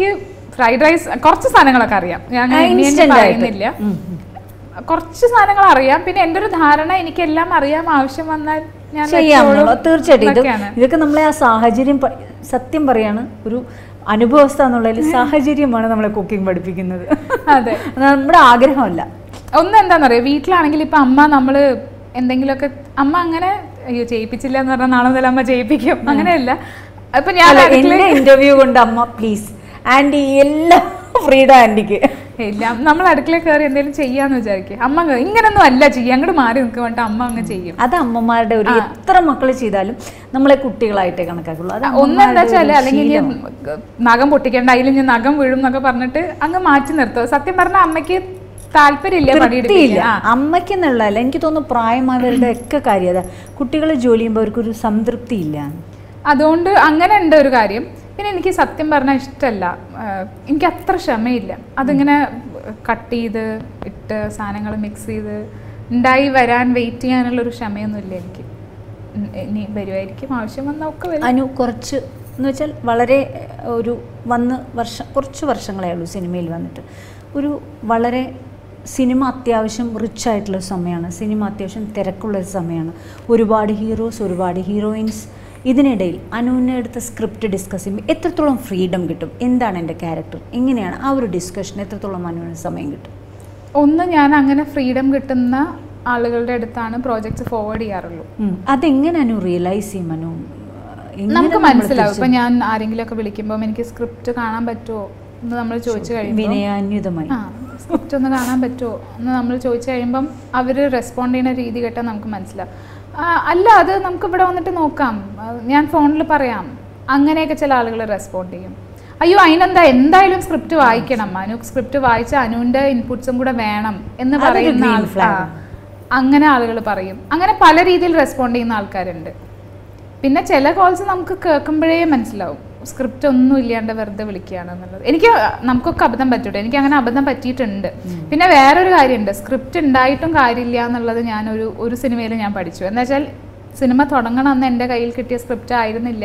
ഫ്രൈഡ് റൈസ് കുറച്ച് സാധനങ്ങളൊക്കെ അറിയാം ഞാൻ ആ, ഇനി എന്നെ instant ആയിട്ട്. പറയുന്നില്ല ഉം, ഉം. കുറച്ച് സാധനങ്ങൾ അറിയാം പിന്നെ എൻ്റെ ഒരു ധാരണ എനിക്കെല്ലാം അറിയാം ആവശ്യം വന്നാൽ ഞാൻ ചെയ്യാമെന്നുള്ള വെച്ചോളും തീർച്ചയായിട്ടും ഇത് എന്നൊക്കെയാണ്. ഇതൊക്കെ നമ്മളെ ആ സാഹചര്യം പ- സത്യം പറയാണ് ഒരു അനുഭവസ്ഥ എന്നുള്ളതിൽ സാഹചര്യമാണ് നമ്മളെ കുക്കിംഗ് പഠിപ്പിക്കുന്നത് അതെ അത് നമ്മുടെ ആഗ്രഹമല്ല ഒന്ന് എന്താണെന്നറിയോ വീട്ടിലാണെങ്കിൽ ഇപ്പൊ അമ്മ നമ്മള് എന്തെങ്കിലുമൊക്കെ അമ്മ അങ്ങനെ അയ്യോ ചെയ്യിപ്പിച്ചില്ല എന്ന് പറഞ്ഞാൽ നാളെ മുതൽ അമ്മ ചെയ്യിപ്പിക്കും അങ്ങനെയല്ല അപ്പൊ ഞാൻ അല്ല, അടുക്കള- എന്റെ ഇന്റർവ്യൂ കൊണ്ട് അമ്മ പ്ലീസ് ആന്റി എല്ലാം ഫ്രീഡം ആന്റിക്ക് ഇല്ല നമ്മൾ അടുക്കളയിൽ കയറി എന്തെങ്കിലും ചെയ്യാന്ന് വിചാരിക്കും അമ്മ അങ്ങ് ഇങ്ങനൊന്നും അല്ല ചെയ്യുക അങ്ങോട്ട് മാറി നിൽക്കുക വേണ്ട അമ്മ അങ്ങ് ചെയ്യും അത് അമ്മമാരുടെ ഒരു എത്ര മക്കൾ ചെയ്താലും നമ്മളെ കുട്ടികളായിട്ടേ കണക്കാക്കുള്ളൂ അത് ഒന്നെന്താ അമ്മമാരുടെ വെച്ചാല് ഒരു അല്ലെങ്കിൽ ഇനി ശീലമാണ്. നഖം പൊട്ടിക്കേണ്ട അതിൽ ഞാൻ നഖം വീഴും എന്നൊക്കെ പറഞ്ഞിട്ട് അങ്ങ് മാറ്റി നിർത്തുക സത്യം പറഞ്ഞാൽ അമ്മയ്ക്ക് താല്പര്യമില്ല തൃപ്തിയില്ല പണിയെടുത്തില്ല അമ്മയ്ക്ക് എന്നുള്ളതല്ല എനിക്ക് തോന്നുന്നു പ്രായമായവരുടെ ഒക്കെ കാര്യം അതാ കുട്ടികൾ ജോലി ചെയ്യുമ്പോൾ അവർക്കൊരു സംതൃപ്തി ഇല്ല അതുകൊണ്ട് അങ്ങനെ ഉണ്ട് ഒരു കാര്യം പിന്നെ എനിക്ക് സത്യം പറഞ്ഞാൽ ഇഷ്ടമല്ല ആഹ് എനിക്ക് അത്ര ക്ഷമയില്ല അതിങ്ങനെ കട്ട് ചെയ്ത് ഇട്ട് സാധനങ്ങൾ മിക്സ് ചെയ്ത് ഉണ്ടായി വരാൻ വെയിറ്റ് ചെയ്യാനുള്ള ഒരു ക്ഷമയൊന്നുമില്ല എനിക്ക് ഉം, ഇനി വരുമായിരിക്കും ആവശ്യം വന്നാൽ ഒക്കെ വരും അനു കുറച്ച് എന്ന് വെച്ചാൽ വളരെ ഏഹ്, ഒരു വന്ന് വർഷം കുറച്ച് വർഷങ്ങളേ ഉള്ളൂ സിനിമയിൽ വന്നിട്ട് ഒരു വളരെ സിനിമ അത്യാവശ്യം റിച്ച് ആയിട്ടുള്ള ഒരു സമയമാണ് സിനിമ അത്യാവശ്യം തിരക്കുള്ള ഒരു സമയമാണ് ഒരുപാട് ഹീറോസ് ഒരുപാട് ഹീറോയിൻസ് ഇതിനിടയിൽ അനുവിനെ എടുത്ത സ്ക്രിപ്റ്റ് ഡിസ്കസ് ചെയ്യുമ്പോൾ എത്രത്തോളം ഫ്രീഡം കിട്ടും എന്താണ് എൻ്റെ ക്യാരക്ടർ എങ്ങനെയാണ് ആ ഒരു ഡിസ്കഷൻ എത്രത്തോളം അനുവിന് സമയം കിട്ടും ഒന്ന് ഞാൻ അങ്ങനെ ഫ്രീഡം കിട്ടുന്ന ആളുകളുടെ അടുത്താണ് പ്രോജക്ട്സ് ഫോർവേഡ് ചെയ്യാറുള്ളൂ ഉം. അതെങ്ങനെ അനു റിയലൈസ് ചെയ്യും അനു എങ്ങനെ നമുക്ക് നമ്മള് മനസ്സിലാവും തിരിച്ച് ഇപ്പൊ ഞാൻ ആരെങ്കിലും ഒക്കെ വിളിക്കുമ്പോൾ എനിക്ക് സ്ക്രിപ്റ്റ് കാണാൻ പറ്റുമോ എന്ന് നമ്മൾ ചോദിച്ചു കഴിയുമ്പോൾ വിനയാന്വിതമായി ആ സ്ക്രിപ്റ്റ് ഒന്ന് കാണാൻ പറ്റുമോ എന്ന് നമ്മൾ ചോദിച്ചു കഴിയുമ്പം അവർ റെസ്പോണ്ട് ചെയ്യുന്ന രീതി കേട്ടാൽ നമുക്ക് മനസ്സിലാവും ആ, അല്ല അത് നമുക്ക് ഇവിടെ വന്നിട്ട് നോക്കാം ആ, ഞാൻ ഫോണിൽ പറയാം അങ്ങനെയൊക്കെ ചില ആളുകൾ റെസ്പോണ്ട് ചെയ്യും അയ്യോ അതിനെന്താ എന്തായാലും സ്ക്രിപ്റ്റ് വായിക്കണം അനു സ്ക്രിപ്റ്റ് വായിച്ച അനുവിൻ്റെ ഇൻപുട്സും കൂടെ വേണം എന്ന് അതൊരു പറയുന്ന green ആൾ flag. ആ, അങ്ങനെ ആളുകൾ പറയും അങ്ങനെ പല രീതിയിൽ റെസ്പോണ്ട് ചെയ്യുന്ന ആൾക്കാരുണ്ട് പിന്നെ ചില കോൾസ് നമുക്ക് കേൾക്കുമ്പോഴേ മനസ്സിലാവും സ്ക്രിപ്റ്റ് ഒന്നും ഇല്ലാണ്ട് വെറുതെ വിളിക്കുകയാണ് എന്നുള്ളത് എനിക്ക് നമുക്കൊക്കെ അബദ്ധം പറ്റൂട്ടെ എനിക്ക് അങ്ങനെ അബദ്ധം പറ്റിയിട്ടുണ്ട് പിന്നെ വേറൊരു കാര്യമുണ്ട് സ്ക്രിപ്റ്റ് ഉണ്ടായിട്ടും കാര്യമില്ല എന്നുള്ളത് ഞാൻ ഒരു ഒരു സിനിമയിൽ ഞാൻ പഠിച്ചു എന്താ വെച്ചാൽ സിനിമ തുടങ്ങണം അന്ന് എൻ്റെ കയ്യിൽ കിട്ടിയ സ്ക്രിപ്റ്റ് ആയിരുന്നില്ല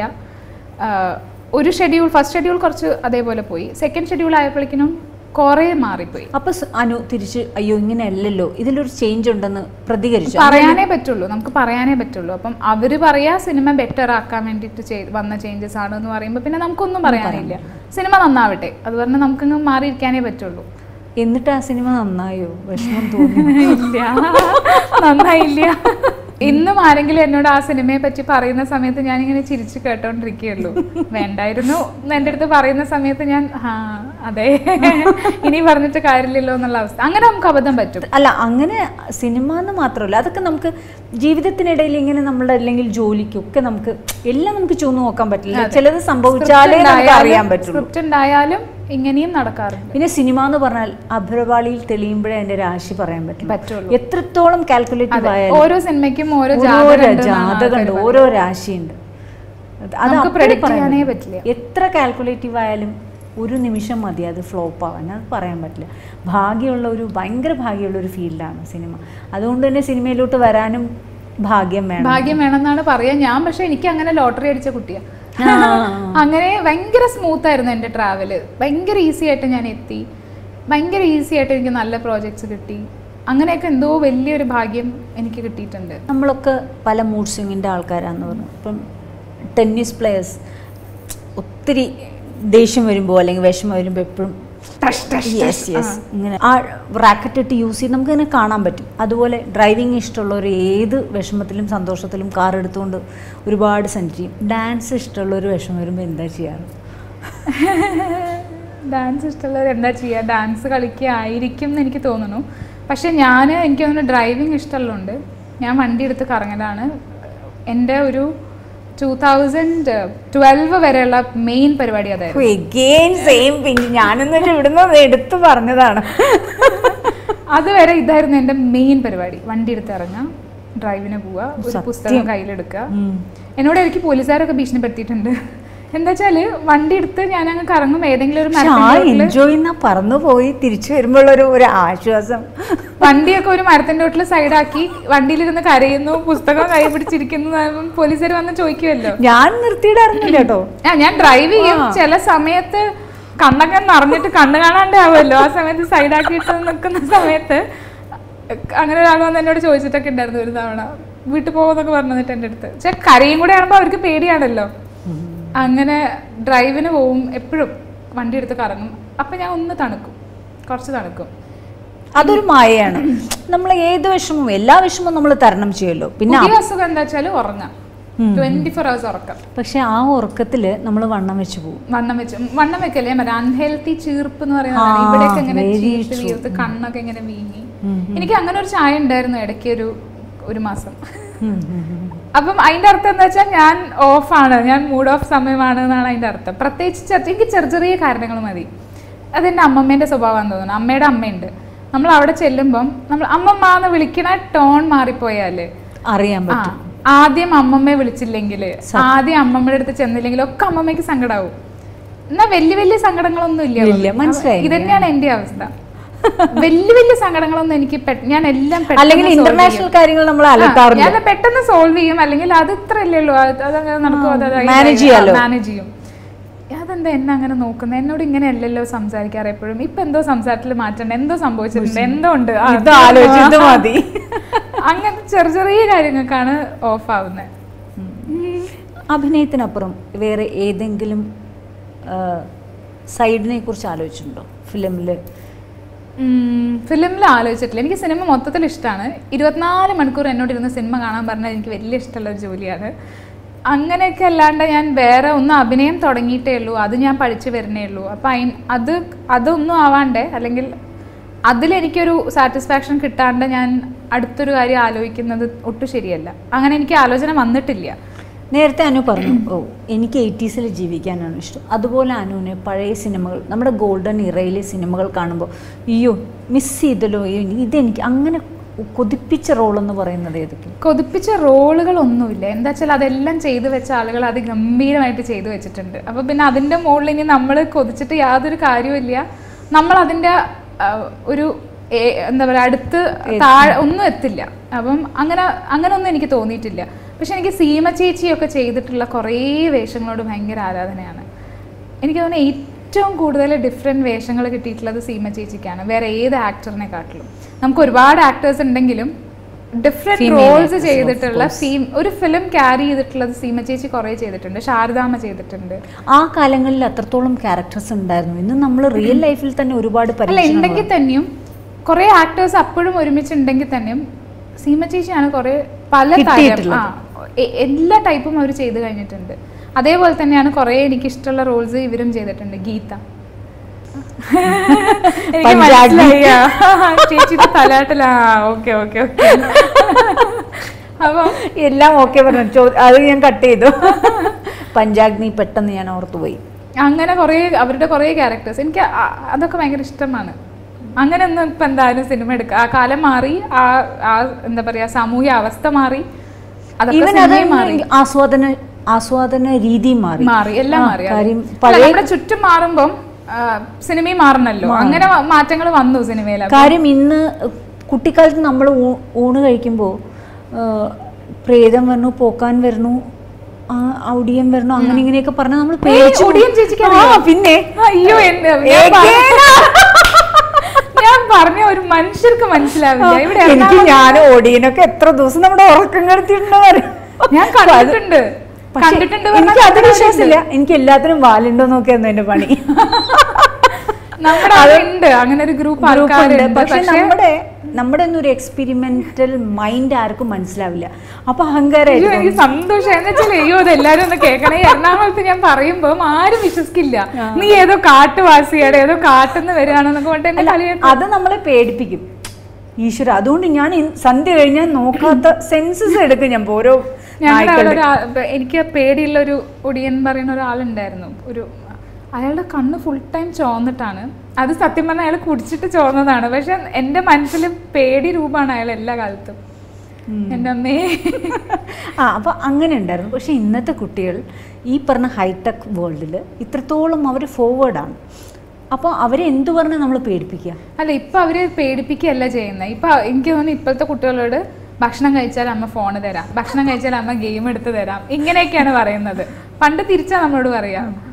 ആഹ് ഒരു ഷെഡ്യൂൾ ഫസ്റ്റ് ഷെഡ്യൂൾ കുറച്ച് അതേപോലെ പോയി സെക്കൻഡ് ഷെഡ്യൂൾ ആയപ്പോഴേക്കിനും കുറേ മാറിപ്പോയി അപ്പൊ സ് അനു തിരിച്ച് അയ്യോ ഇങ്ങനെ അല്ലല്ലോ ഇതിലൊരു ചേഞ്ച് ഉണ്ടെന്ന് പ്രതികരിച്ചു പറയാനേ പറ്റുള്ളൂ നമുക്ക് പറയാനേ പറ്റുള്ളൂ അപ്പം അവര് പറയാ സിനിമ ബെറ്റർ ആക്കാൻ വേണ്ടിയിട്ട് ചെയ്ത് വന്ന ചേഞ്ചസ് ആണ് എന്ന് പറയുമ്പോൾ പിന്നെ നമുക്കൊന്നും പറയാനില്ല സിനിമ നന്നാവട്ടെ അത് പറഞ്ഞാൽ നമുക്കങ്ങ് മാറിയിരിക്കാനേ പറ്റുള്ളൂ എന്നിട്ട് ആ സിനിമ നന്നായോ വിഷമം തോന്നി ഇല്ല നന്നായില്ല ഇന്നും ആരെങ്കിലും എന്നോട് ആ സിനിമയെ പറ്റി പറയുന്ന സമയത്ത് ഞാൻ ഇങ്ങനെ ചിരിച്ചു കേട്ടോണ്ടിരിക്കുകയുള്ളൂ വേണ്ടായിരുന്നു എന്ന് എൻ്റെ അടുത്ത് പറയുന്ന സമയത്ത് ഞാൻ ആ അതെ ഇനി പറഞ്ഞിട്ട് കാര്യമില്ലല്ലോ എന്നുള്ള അവസ്ഥ അങ്ങനെ നമുക്ക് അബദ്ധം പറ്റും അല്ല അങ്ങനെ സിനിമ എന്ന് മാത്രമല്ല അതൊക്കെ നമുക്ക് ജീവിതത്തിനിടയിൽ ഇങ്ങനെ നമ്മുടെ അല്ലെങ്കിൽ ജോലിക്കൊക്കെ നമുക്ക് എല്ലാം നമുക്ക് ചൂന്ന് നോക്കാൻ പറ്റില്ല ചിലത് സംഭവിച്ചാലേ നമുക്ക് അറിയാൻ പറ്റുള്ളൂ സ്ക്രിപ്റ്റ് ഉണ്ടായാലും ഇങ്ങനെയും നടക്കാറുണ്ട് പിന്നെ സിനിമ എന്ന് പറഞ്ഞാൽ അഭ്രപാളിയിൽ തെളിയുമ്പോഴേ അതിന്റെ രാശി പറയാൻ പറ്റും പറ്റുള്ളൂ. എത്രത്തോളം കാൽക്കുലേറ്റീവ് ആയാലും ഓരോ സിനിമയ്ക്കും ഓരോ ഓരോ ജാതകം ഉണ്ട് എന്നാണ് ജാതകമുണ്ട് ആൾക്കാര് ഓരോ രാശിയുണ്ട് അത് അത് നമുക്ക് അപ്പഴേ predict പറയാൻ ചെയ്യാനേ പറ്റില്ല. പറ്റില്ല. എത്ര കാൽക്കുലേറ്റീവ് ആയാലും ഒരു നിമിഷം മതി അത് ഫ്ലോപ്പ് ആവാൻ അത് പറയാൻ പറ്റില്ല ഭാഗ്യമുള്ള ഒരു ഭയങ്കര ഭാഗ്യമുള്ള ഒരു ഫീൽഡാണ് സിനിമ അതുകൊണ്ട് തന്നെ സിനിമയിലോട്ട് വരാനും ഭാഗ്യം വേണം ഭാഗ്യം വേണമെന്നാണ് പറയാ ഞാൻ പക്ഷെ എനിക്ക് അങ്ങനെ ലോട്ടറി അടിച്ച കുട്ടിയാ ആ. അങ്ങനെ ഭയങ്കര സ്മൂത്ത് ആയിരുന്നു എൻ്റെ ട്രാവല് ഭയങ്കര ഈസി ആയിട്ട് ഞാൻ എത്തി ഭയങ്കര ഈസി ആയിട്ട് എനിക്ക് നല്ല പ്രോജക്ട്സ് കിട്ടി അങ്ങനെയൊക്കെ എന്തോ വലിയൊരു ഭാഗ്യം എനിക്ക് കിട്ടിയിട്ടുണ്ട് നമ്മളൊക്കെ പല മൂഡ് സ്വിങ്ങിൻ്റെ ആൾക്കാരാന്ന് പറഞ്ഞു ഇപ്പം ടെന്നീസ് പ്ലെയേഴ്സ് ഒത്തിരി ദേഷ്യം വരുമ്പോൾ അല്ലെങ്കിൽ വിഷമം വരുമ്പോൾ എപ്പോഴും യെസ് യെസ് ഇങ്ങനെ ആ റാക്കറ്റ് ഇട്ട് യൂസ് ചെയ്ത് നമുക്ക് ഇങ്ങനെ കാണാൻ പറ്റും അതുപോലെ ഡ്രൈവിംഗ് ഇഷ്ടമുള്ളവർ ഏത് വിഷമത്തിലും സന്തോഷത്തിലും കാർ എടുത്തുകൊണ്ട് ഒരുപാട് സഞ്ചരി ചെയ്യും ഡാൻസ് ഇഷ്ടമുള്ളൊരു വിഷമം വരുമ്പോൾ എന്താ ചെയ്യാറ് ഡാൻസ് ഇഷ്ടമുള്ളവർ എന്താ ചെയ്യുക ഡാൻസ് കളിക്കുകയായിരിക്കും എന്ന് എനിക്ക് തോന്നുന്നു പക്ഷെ ഞാൻ എനിക്ക് തോന്നുന്നു ഡ്രൈവിംഗ് ഇഷ്ടമുള്ളതുകൊണ്ട് ഞാൻ വണ്ടി എടുത്ത് കറങ്ങലാണ് എൻ്റെ ഒരു ടൂ തൗസൻഡ് ട്വൽവ് വരെയുള്ള മെയിൻ പരിപാടി അതായിരുന്നു എഗെയിൻ സെയിം പിഞ്ച് ഞാനെന്ന് വെച്ചാൽ ഇവിടുന്ന് എടുത്തു പറഞ്ഞതാണ് അതുവരെ ഇതായിരുന്നു എൻ്റെ മെയിൻ പരിപാടി വണ്ടി എടുത്ത് ഇറങ്ങുക ഡ്രൈവിന് പോവുക ഒരു സത്യം. പുസ്തകം കയ്യിലെടുക്കുക ഉം. എന്നോട് എനിക്ക് പോലീസുകാരൊക്കെ ഭീഷണിപ്പെടുത്തിയിട്ടുണ്ട് എന്താ വെച്ചാല് വണ്ടി എടുത്ത് ഞാൻ അങ്ങ് കറങ്ങും ഏതെങ്കിലും ഒരു പക്ഷെ ആ മരത്തിന്റെ ചോട്ടില് എൻജോയ് ചെയ്യുന്ന പറന്നു പോയി തിരിച്ചു വരുമ്പോഴുള്ളൊരു ഒരു ആശ്വാസം വണ്ടിയൊക്കെ ഒരു മരത്തിന്റെ ചോട്ടിൽ സൈഡാക്കി വണ്ടിയിലിരുന്ന് കരയുന്നു പുസ്തകം കൈ പിടിച്ചിരിക്കുന്നു പോലീസുകാർ വന്ന് ചോദിക്കുമല്ലോ ഞാൻ നിർത്തിയിടാറുന്നില്ല കേട്ടോ ആ ഞാൻ ഡ്രൈവ് ചെയ്യും ചില സമയത്ത് കണ്ണൊക്കെ നിറഞ്ഞിട്ട് കണ്ണ് കാണാണ്ടേ ആവുമല്ലോ ആ സമയത്ത് സൈഡാക്കിയിട്ട് നിൽക്കുന്ന സമയത്ത് അങ്ങനെ ഒരാൾ വന്ന് എന്നോട് ചോദിച്ചിട്ടൊക്കെ ഉണ്ടായിരുന്നു ഒരു തവണ വീട്ടിൽ പോകുമെന്നൊക്കെ പറഞ്ഞു തന്നിട്ട് എൻ്റെ അടുത്ത് പക്ഷെ കരയും കൂടെ ആകുമ്പോൾ അവർക്ക് പേടിയാണല്ലോ അങ്ങനെ ഡ്രൈവിന് പോവും എപ്പോഴും വണ്ടി എടുത്ത് കറങ്ങും അപ്പം ഞാൻ ഒന്ന് തണുക്കും കുറച്ച് തണുക്കും അതൊരു മായയാണ് നമ്മൾ ഏത് വിഷമവും എല്ലാ വിഷമവും നമ്മൾ തരണം ചെയ്യുമല്ലോ പിന്നെ പുതിയ അസുഖം എന്താ വെച്ചാൽ ഉറങ്ങാം ട്വന്റി ഫോർ അവേഴ്സ് ഉറക്കം പക്ഷെ ആ ഉറക്കത്തിൽ നമ്മൾ വണ്ണം വെച്ച് പോകും വണ്ണം വെച്ച് വണ്ണം വെക്കല്ലേ ഞാൻ പറയാം അൺഹെൽത്തി ചീർപ്പ് എന്ന് പറയുന്നത് ആ, ഇവിടെയൊക്കെ ഇങ്ങനെ very ചീർത്ത് വീർത്ത് കണ്ണൊക്കെ ഇങ്ങനെ വീങ്ങി എനിക്ക് അങ്ങനെ ഒരു ചായ ഉണ്ടായിരുന്നു ഇടയ്ക്ക് ഒരു ഒരു മാസം അപ്പം അതിന്റെ അർത്ഥം എന്താ വെച്ചാൽ ഞാൻ ഓഫാണ് ഞാൻ മൂഡ് ഓഫ് സമയമാണ് എന്നാണ് അതിന്റെ അർത്ഥം പ്രത്യേകിച്ച് ചെ- എനിക്ക് ചെറിയ ചെറിയ കാരണങ്ങൾ മതി അതെന്റെ അമ്മമ്മേന്റെ സ്വഭാവം തോന്നുന്നു അമ്മയുടെ അമ്മയുണ്ട് നമ്മൾ അവിടെ ചെല്ലുമ്പം നമ്മൾ അമ്മമ്മ എന്ന് വിളിക്കണ ടോൺ മാറിപ്പോയാല് അറിയാൻ ആ, പറ്റും ആദ്യം അമ്മമ്മയെ വിളിച്ചില്ലെങ്കിൽ ആദ്യം അമ്മമ്മയുടെ അടുത്ത് ചെന്നില്ലെങ്കിൽ ഒക്കെ അമ്മമ്മയ്ക്ക് സങ്കടാവും എന്നാ വലിയ വലിയ സങ്കടങ്ങളൊന്നും ഇല്ല ഇല്ല, അവൾക്ക്. മനസ്സിലായി. ഇത് തന്നെയാണ് എന്റെ അവസ്ഥ വലിയ വലിയ സങ്കടങ്ങളൊന്നും എനിക്ക് പെ- ഞാൻ എല്ലാം പെട്ടെന്ന് അല്ലെങ്കിൽ solve ഇന്റർനാഷണൽ ചെയ്യും. കാര്യങ്ങൾ നമ്മൾ ആ, അലട്ടാറില്ല ഞാൻ പെട്ടെന്ന് സോൾവ് ചെയ്യും അല്ലെങ്കിൽ അത് ഇത്ര അല്ലേ ഉള്ളൂ അത് അതങ്ങനെ നടക്കും manage ചെയ്യാലോ. മാനേജ് ചെയ്യും അതെന്താ എന്നെ അങ്ങനെ നോക്കുന്നത് എന്നോട് ഇങ്ങനെ അല്ലല്ലോ സംസാരിക്കാറ് എപ്പോഴും ഇപ്പൊ എന്തോ സംസാരത്തിൽ മാറ്റണ്ട എന്തോ സംഭവിച്ചിട്ടുണ്ട് എന്തോ ഉണ്ട് ആ, ഇത് ആലോചിച്ച് ഇത് മതി. അങ്ങനത്തെ ചെറിയ ചെറിയ കാര്യങ്ങൾക്കാണ് ഓഫ് ആവുന്നത് അഭിനയത്തിനപ്പുറം വേറെ ഏതെങ്കിലും സൈഡിനെ കുറിച്ച് ആലോചിച്ചിട്ടുണ്ടോ ഫിലിമിൽ ഫിലിമിൽ ആലോചിച്ചിട്ടില്ല എനിക്ക് സിനിമ മൊത്തത്തിൽ ഇഷ്ടമാണ് ഇരുപത്തിനാല് മണിക്കൂർ എന്നോട് ഇരുന്ന് സിനിമ കാണാൻ പറഞ്ഞാൽ എനിക്ക് വലിയ ഇഷ്ടമുള്ള ഒരു ജോലിയാണ് അങ്ങനെയൊക്കെ അല്ലാണ്ട് ഞാൻ വേറെ ഒന്ന് അഭിനയം തുടങ്ങിയിട്ടേ ഉള്ളൂ അത് ഞാൻ പഠിച്ചു വരുന്നേ ഉള്ളൂ അപ്പം അയി അത് അതൊന്നും ആവാണ്ട് അല്ലെങ്കിൽ അതിലെനിക്കൊരു സാറ്റിസ്ഫാക്ഷൻ കിട്ടാണ്ട് ഞാൻ അടുത്തൊരു കാര്യം ആലോചിക്കുന്നത് ഒട്ടും ശരിയല്ല അങ്ങനെ എനിക്ക് ആലോചന വന്നിട്ടില്ല നേരത്തെ അനു പറഞ്ഞു ഓ എനിക്ക് എയ്റ്റീസിൽ ജീവിക്കാനാണ് ഇഷ്ടം അതുപോലെ അനുവിന് പഴയ സിനിമകൾ നമ്മുടെ ഗോൾഡൻ ഇറയിലെ സിനിമകൾ കാണുമ്പോൾ അയ്യോ മിസ് ചെയ്തല്ലോ അയ്യോ ഇതെനിക്ക് അങ്ങനെ കൊതിപ്പിച്ച റോൾ എന്ന് പറയുന്നത് ഏതൊക്കെ കൊതിപ്പിച്ച റോളുകളൊന്നുമില്ല എന്താ വെച്ചാൽ അതെല്ലാം ചെയ്തു വെച്ച ആളുകൾ അത് ഗംഭീരമായിട്ട് ചെയ്തു വെച്ചിട്ടുണ്ട് അപ്പോൾ പിന്നെ അതിൻ്റെ മുകളിൽ ഇനി നമ്മൾ കൊതിച്ചിട്ട് യാതൊരു കാര്യവുമില്ല നമ്മൾ അതിൻ്റെ ആ, ഒരു ഏ- എന്താ പറയുക അടുത്ത് താഴെ ഒന്നും എത്തില്ല അപ്പം അങ്ങനെ അങ്ങനെ ഒന്നും എനിക്ക് തോന്നിയിട്ടില്ല പക്ഷെ എനിക്ക് സീമ ചേച്ചിയൊക്കെ ചെയ്തിട്ടുള്ള കുറേ വേഷങ്ങളോട് ഭയങ്കര ആരാധനയാണ് എനിക്ക് തോന്നുന്നു ഏറ്റവും കൂടുതൽ ഡിഫറെൻറ്റ് വേഷങ്ങൾ കിട്ടിയിട്ടുള്ളത് സീമ ചേച്ചിക്കാണ് വേറെ ഏത് ആക്ടറിനെ കാട്ടിലും നമുക്ക് ഒരുപാട് ആക്ടേഴ്സ് ഉണ്ടെങ്കിലും different Female roles actors, of ചെയ്തിട്ടുള്ള സീം ഒരു ഫിലിം ക്യാരി ചെയ്തിട്ടുള്ളത് സീമ ചേച്ചി കുറേ ചെയ്തിട്ടുണ്ട് ശാരദാമ്മ ചെയ്തിട്ടുണ്ട് ആ കാലങ്ങളിൽ അത്രത്തോളം ക്യാരക്ടേഴ്സ് ഉണ്ടായിരുന്നു ഇന്ന് നമ്മൾ റിയൽ ലൈഫിൽ തന്നെ ഒരുപാട് അല്ല പരീക്ഷണങ്ങൾ ഉണ്ടെങ്കിൽ തന്നെയും കുറേ ആക്ടേഴ്സ് അപ്പോഴും ഒരുമിച്ച് ഉണ്ടെങ്കിൽ തന്നെയും സീമ ചേച്ചിയാണ് കുറേ പല തരം കിട്ടിയിട്ടുള്ളത്. ആ എ- എല്ലാ ടൈപ്പും അവർ ചെയ്ത് കഴിഞ്ഞിട്ടുണ്ട് അതേപോലെ തന്നെയാണ് കുറേ എനിക്ക് ഇഷ്ടമുള്ള റോൾസ് ഇവരും ചെയ്തിട്ടുണ്ട് ഗീത എനിക്ക് പഞ്ചാബി. മനസ്സിലായി. ആ, ചേച്ചിയുടെ തലാട്ടിലാ ഓക്കെ ഓക്കെ ഓക്കെ അപ്പം എല്ലാം ഓക്കെ പറഞ്ഞു ചോ- അത് ഞാൻ കട്ട് ചെയ്തു പഞ്ചാഗ്നി പെട്ടെന്ന് ഞാൻ ഓർത്തുപോയി അങ്ങനെ കുറേ അവരുടെ കുറേ ക്യാരക്ടേഴ്സ് എനിക്ക് ആ- അതൊക്കെ ഭയങ്കര ഇഷ്ടമാണ് അങ്ങനെ ഒന്നും ഇപ്പം എന്തായാലും സിനിമ എടുക്കുക ആ കാലം മാറി ആ ആ എന്താ പറയാ സാമൂഹ്യ അവസ്ഥ മാറി അതൊക്കെ ഈവൻ അത് സിനിമയും മാറി ആസ്വാദന ആസ്വാദന രീതി മാറി മാറി എല്ലാം ആ, മാറി അതെ. കാര്യം അല്ല, പഴയ നമ്മുടെ ചുറ്റും മാറുമ്പം ആ, സിനിമയും മാറണല്ലോ അങ്ങനെ മാറ്റങ്ങൾ വന്നു സിനിമയിൽ കാര്യം ഇന്ന് കുട്ടിക്കാലത്ത് നമ്മൾ ഊണ് കഴിക്കുമ്പോൾ പ്രേതം വരണു പോക്കാൻ വരണു ആ, ഔഡിയം വരണു അങ്ങനെ ഇങ്ങനെയൊക്കെ പറഞ്ഞാൽ നമ്മൾ പേടിച്ചു പോകും. ഒടിയൻ ചേച്ചിക്ക് ആ, അറിയോ? പിന്നെ അയ്യോ എന്നെ ഞാൻ പറഞ്ഞ- ഞാൻ പറഞ്ഞ ഒരു മനുഷ്യർക്ക് മനസ്സിലാവില്ല ഇവിടെ എനിക്ക് എറണാകുളം- ഞാൻ ഓടിയനൊക്കെ എത്ര ദിവസം നമ്മുടെ ഉറക്കം കെടുത്തിട്ടുണ്ടോ ഞാൻ കണ്ടിട്ടുണ്ട് കണ്ടിട്ടുണ്ട് പറഞ്ഞാൽ എനിക്ക് അത് കണ്ടിട്ടുണ്ട്. വിശ്വാസമില്ല എനിക്ക് എല്ലാത്തിനും വാലുണ്ടോ നോക്കിയായിരുന്നു എന്റെ പണി നമ്മുടെ അവിടെ ഉണ്ട് അങ്ങനെ ഒരു ഗ്രൂപ്പ് ഗ്രൂപ്പുണ്ട് ആൾക്കാരുണ്ട് പക്ഷെ പക്ഷേ നമ്മുടെ നമ്മുടെ ഒന്നും ഒരു എക്സ്പെരിമെന്റൽ മൈൻഡ് ആർക്കും മനസ്സിലാവില്ല അപ്പൊ അയ്യോ അഹങ്കാരമായിട്ട് എനിക്ക് സന്തോഷം എന്ന് വെച്ചാൽ അയ്യോ ഇത് എല്ലാരും ഒന്ന് കേൾക്കണേ എറണാകുളത്ത് ഞാൻ പറയുമ്പോ ആരും വിശ്വസിക്കില്ല നീ ഏതോ കാട്ടുവാസിയാണ് ഏതോ കാട്ടുന്ന് വരികയാണെന്നൊക്കെ പറഞ്ഞിട്ട് എന്നെ കളിയാക്കും അത് നമ്മളെ പേടിപ്പിക്കും ഈശ്വര അതുകൊണ്ട് ഞാൻ ഇൻ- സന്ധ്യ കഴിഞ്ഞാൽ നോക്കാത്ത സെൻസസ് എടുക്കും ഞാൻ ഓരോ ഞങ്ങളുടെ അവിടെ നായ്ക്കളുടെ. ഒരു ആ- ഇപ്പൊ എനിക്ക് പേടിയുള്ള ഒരു ഒടിയൻ പറയുന്ന ഒരാളുണ്ടായിരുന്നു ഒരു അയാളുടെ കണ്ണ് ഫുൾ ടൈം ചോന്നിട്ടാണ് അത് സത്യം പറഞ്ഞാൽ അയാൾ കുടിച്ചിട്ട് ചോന്നതാണ് പക്ഷെ എൻ്റെ മനസ്സിൽ പേടി രൂപമാണ് അയാൾ എല്ലാ കാലത്തും എൻ്റെ അമ്മേ ആ അപ്പൊ അങ്ങനെ ഉണ്ടായിരുന്നു പക്ഷെ ഇന്നത്തെ കുട്ടികൾ ഈ പറഞ്ഞ ഹൈടെക് വേൾഡിൽ ഇത്രത്തോളം അവർ ഫോർവേഡാണ് അപ്പോൾ അവരെ എന്തു പറഞ്ഞാൽ നമ്മൾ പേടിപ്പിക്കുക അല്ല ഇപ്പൊ അവര് പേടിപ്പിക്കുകയല്ല ചെയ്യുന്നത് ഇപ്പൊ എനിക്ക് തോന്നുന്നു ഇപ്പോഴത്തെ കുട്ടികളോട് ഭക്ഷണം കഴിച്ചാൽ അമ്മ ഫോണ് തരാം ഭക്ഷണം കഴിച്ചാൽ അമ്മ ഗെയിം എടുത്ത് തരാം ഇങ്ങനെയൊക്കെയാണ് പറയുന്നത് പണ്ട് തിരിച്ചാ നമ്മളോട് പറയാ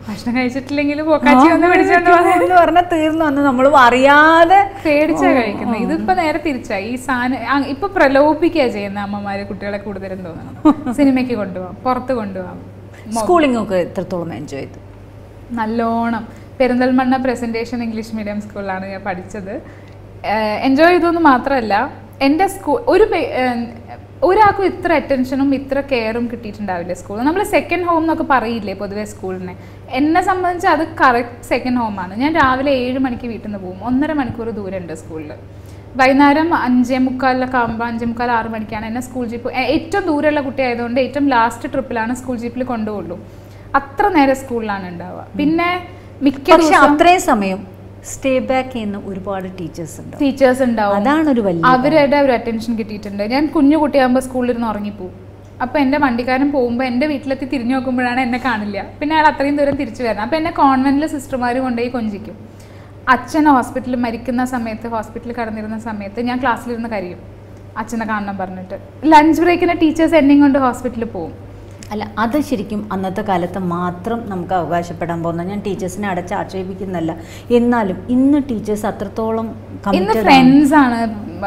ഭക്ഷണം കഴിച്ചിട്ടില്ലെങ്കിൽ പോക്കാച്ചി ഒന്ന് പിടിച്ചോണ്ട് പോകാൻ എന്ന് പറഞ്ഞാൽ തീർന്നു വന്ന് നമ്മൾ അറിയാതെ പേടിച്ചാ കഴിക്കുന്നത് ഇതിപ്പോ നേരെ തിരിച്ചായി ഈ സാധനം ആ, ഇപ്പൊ പ്രലോഭിക്കുക ചെയ്യുന്ന അമ്മമാര് കുട്ടികളെ കൂടുതലും തോന്നണം സിനിമയ്ക്ക് കൊണ്ടുപോകാം പുറത്ത് കൊണ്ടുപോകാം സ്കൂളിംഗ് ഒക്കെ എത്രത്തോളം എൻജോയ് ചെയ്തു നല്ലോണം പെരിന്തൽമണ്ണ പ്രസന്റേഷൻ ഇംഗ്ലീഷ് മീഡിയം സ്കൂളിലാണ് ഞാൻ പഠിച്ചത് എൻജോയ് ചെയ്തു എന്ന് മാത്രമല്ല എൻ്റെ സ്കൂൾ ഒരു പേ- ഏഹ് ഒരാൾക്കും ഇത്ര അറ്റൻഷനും ഇത്ര കെയറും കിട്ടിയിട്ടുണ്ടാവില്ല സ്കൂൾ നമ്മൾ സെക്കൻഡ് ഹോം എന്നൊക്കെ പറയില്ലേ പൊതുവേ സ്കൂളിനെ എന്നെ സംബന്ധിച്ച് അത് കറക്റ്റ് സെക്കൻഡ് ഹോമാണ് ഞാൻ രാവിലെ ഏഴ് മണിക്ക് വീട്ടിൽ നിന്ന് പോകും ഒന്നര മണിക്കൂർ ദൂരമുണ്ട് സ്കൂളിൽ വൈകുന്നേരം അഞ്ചേ മുക്കാലിലൊക്കെ ആകുമ്പോൾ അഞ്ചേ മുക്കാൽ ആറ് മണിക്കാണ് എന്നെ സ്കൂൾ ജീപ്പ് ഏ- ഏറ്റവും ദൂരമുള്ള കുട്ടി ആയതുകൊണ്ട് ഏറ്റവും ലാസ്റ്റ് ട്രിപ്പിലാണ് സ്കൂൾ ജീപ്പിൽ കൊണ്ടുപോകുള്ളൂ അത്ര നേരം സ്കൂളിലാണ് ഉണ്ടാവുക പിന്നെ മിക്ക പക്ഷെ അത്രയും സമയം സ്റ്റേ ബാക്ക് ചെയ്യുന്ന ഒരുപാട് ടീച്ചേഴ്സ് ഉണ്ട് ടീച്ചേഴ്സ് ഉണ്ടാവും അതാണൊരു വലിയ അവരുടെ ഒരു അറ്റൻഷൻ കിട്ടിയിട്ടുണ്ട് ഞാൻ കുഞ്ഞു കുട്ടിയാകുമ്പോൾ സ്കൂളിലിരുന്ന് ഉറങ്ങിപ്പോവും അപ്പോൾ എൻ്റെ വണ്ടിക്കാരൻ പോകുമ്പോൾ എൻ്റെ വീട്ടിലെത്തി തിരിഞ്ഞു നോക്കുമ്പോഴാണ് എന്നെ കാണില്ല പിന്നെ അയാൾ അത്രയും ദൂരം തിരിച്ചു വരണം അപ്പോൾ എന്നെ കോൺവെന്റിലെ സിസ്റ്റർമാർ കൊണ്ടുപോയി കൊഞ്ചിക്കും അച്ഛൻ ഹോസ്പിറ്റലിൽ മരിക്കുന്ന സമയത്ത് ഹോസ്പിറ്റലിൽ കടന്നിരുന്ന സമയത്ത് ഞാൻ ക്ലാസ്സിലിരുന്ന് കരയും അച്ഛനെ കാണണം പറഞ്ഞിട്ട് ലഞ്ച് ബ്രേക്കിന് ടീച്ചേഴ്സ് എന്നെയും കൊണ്ട് ഹോസ്പിറ്റലിൽ പോകും അല്ല അത് ശരിക്കും അന്നത്തെ കാലത്ത് മാത്രം നമുക്ക് അവകാശപ്പെടാൻ പോകുന്ന ഞാൻ ടീച്ചേഴ്സിനെ അടച്ച് ആക്ഷേപിക്കുന്നല്ല എന്നാലും ഇന്ന് ടീച്ചേഴ്സ് അത്രത്തോളം ഇന്ന് committed ആണ്. ഫ്രണ്ട്സ് ആണ് ആ,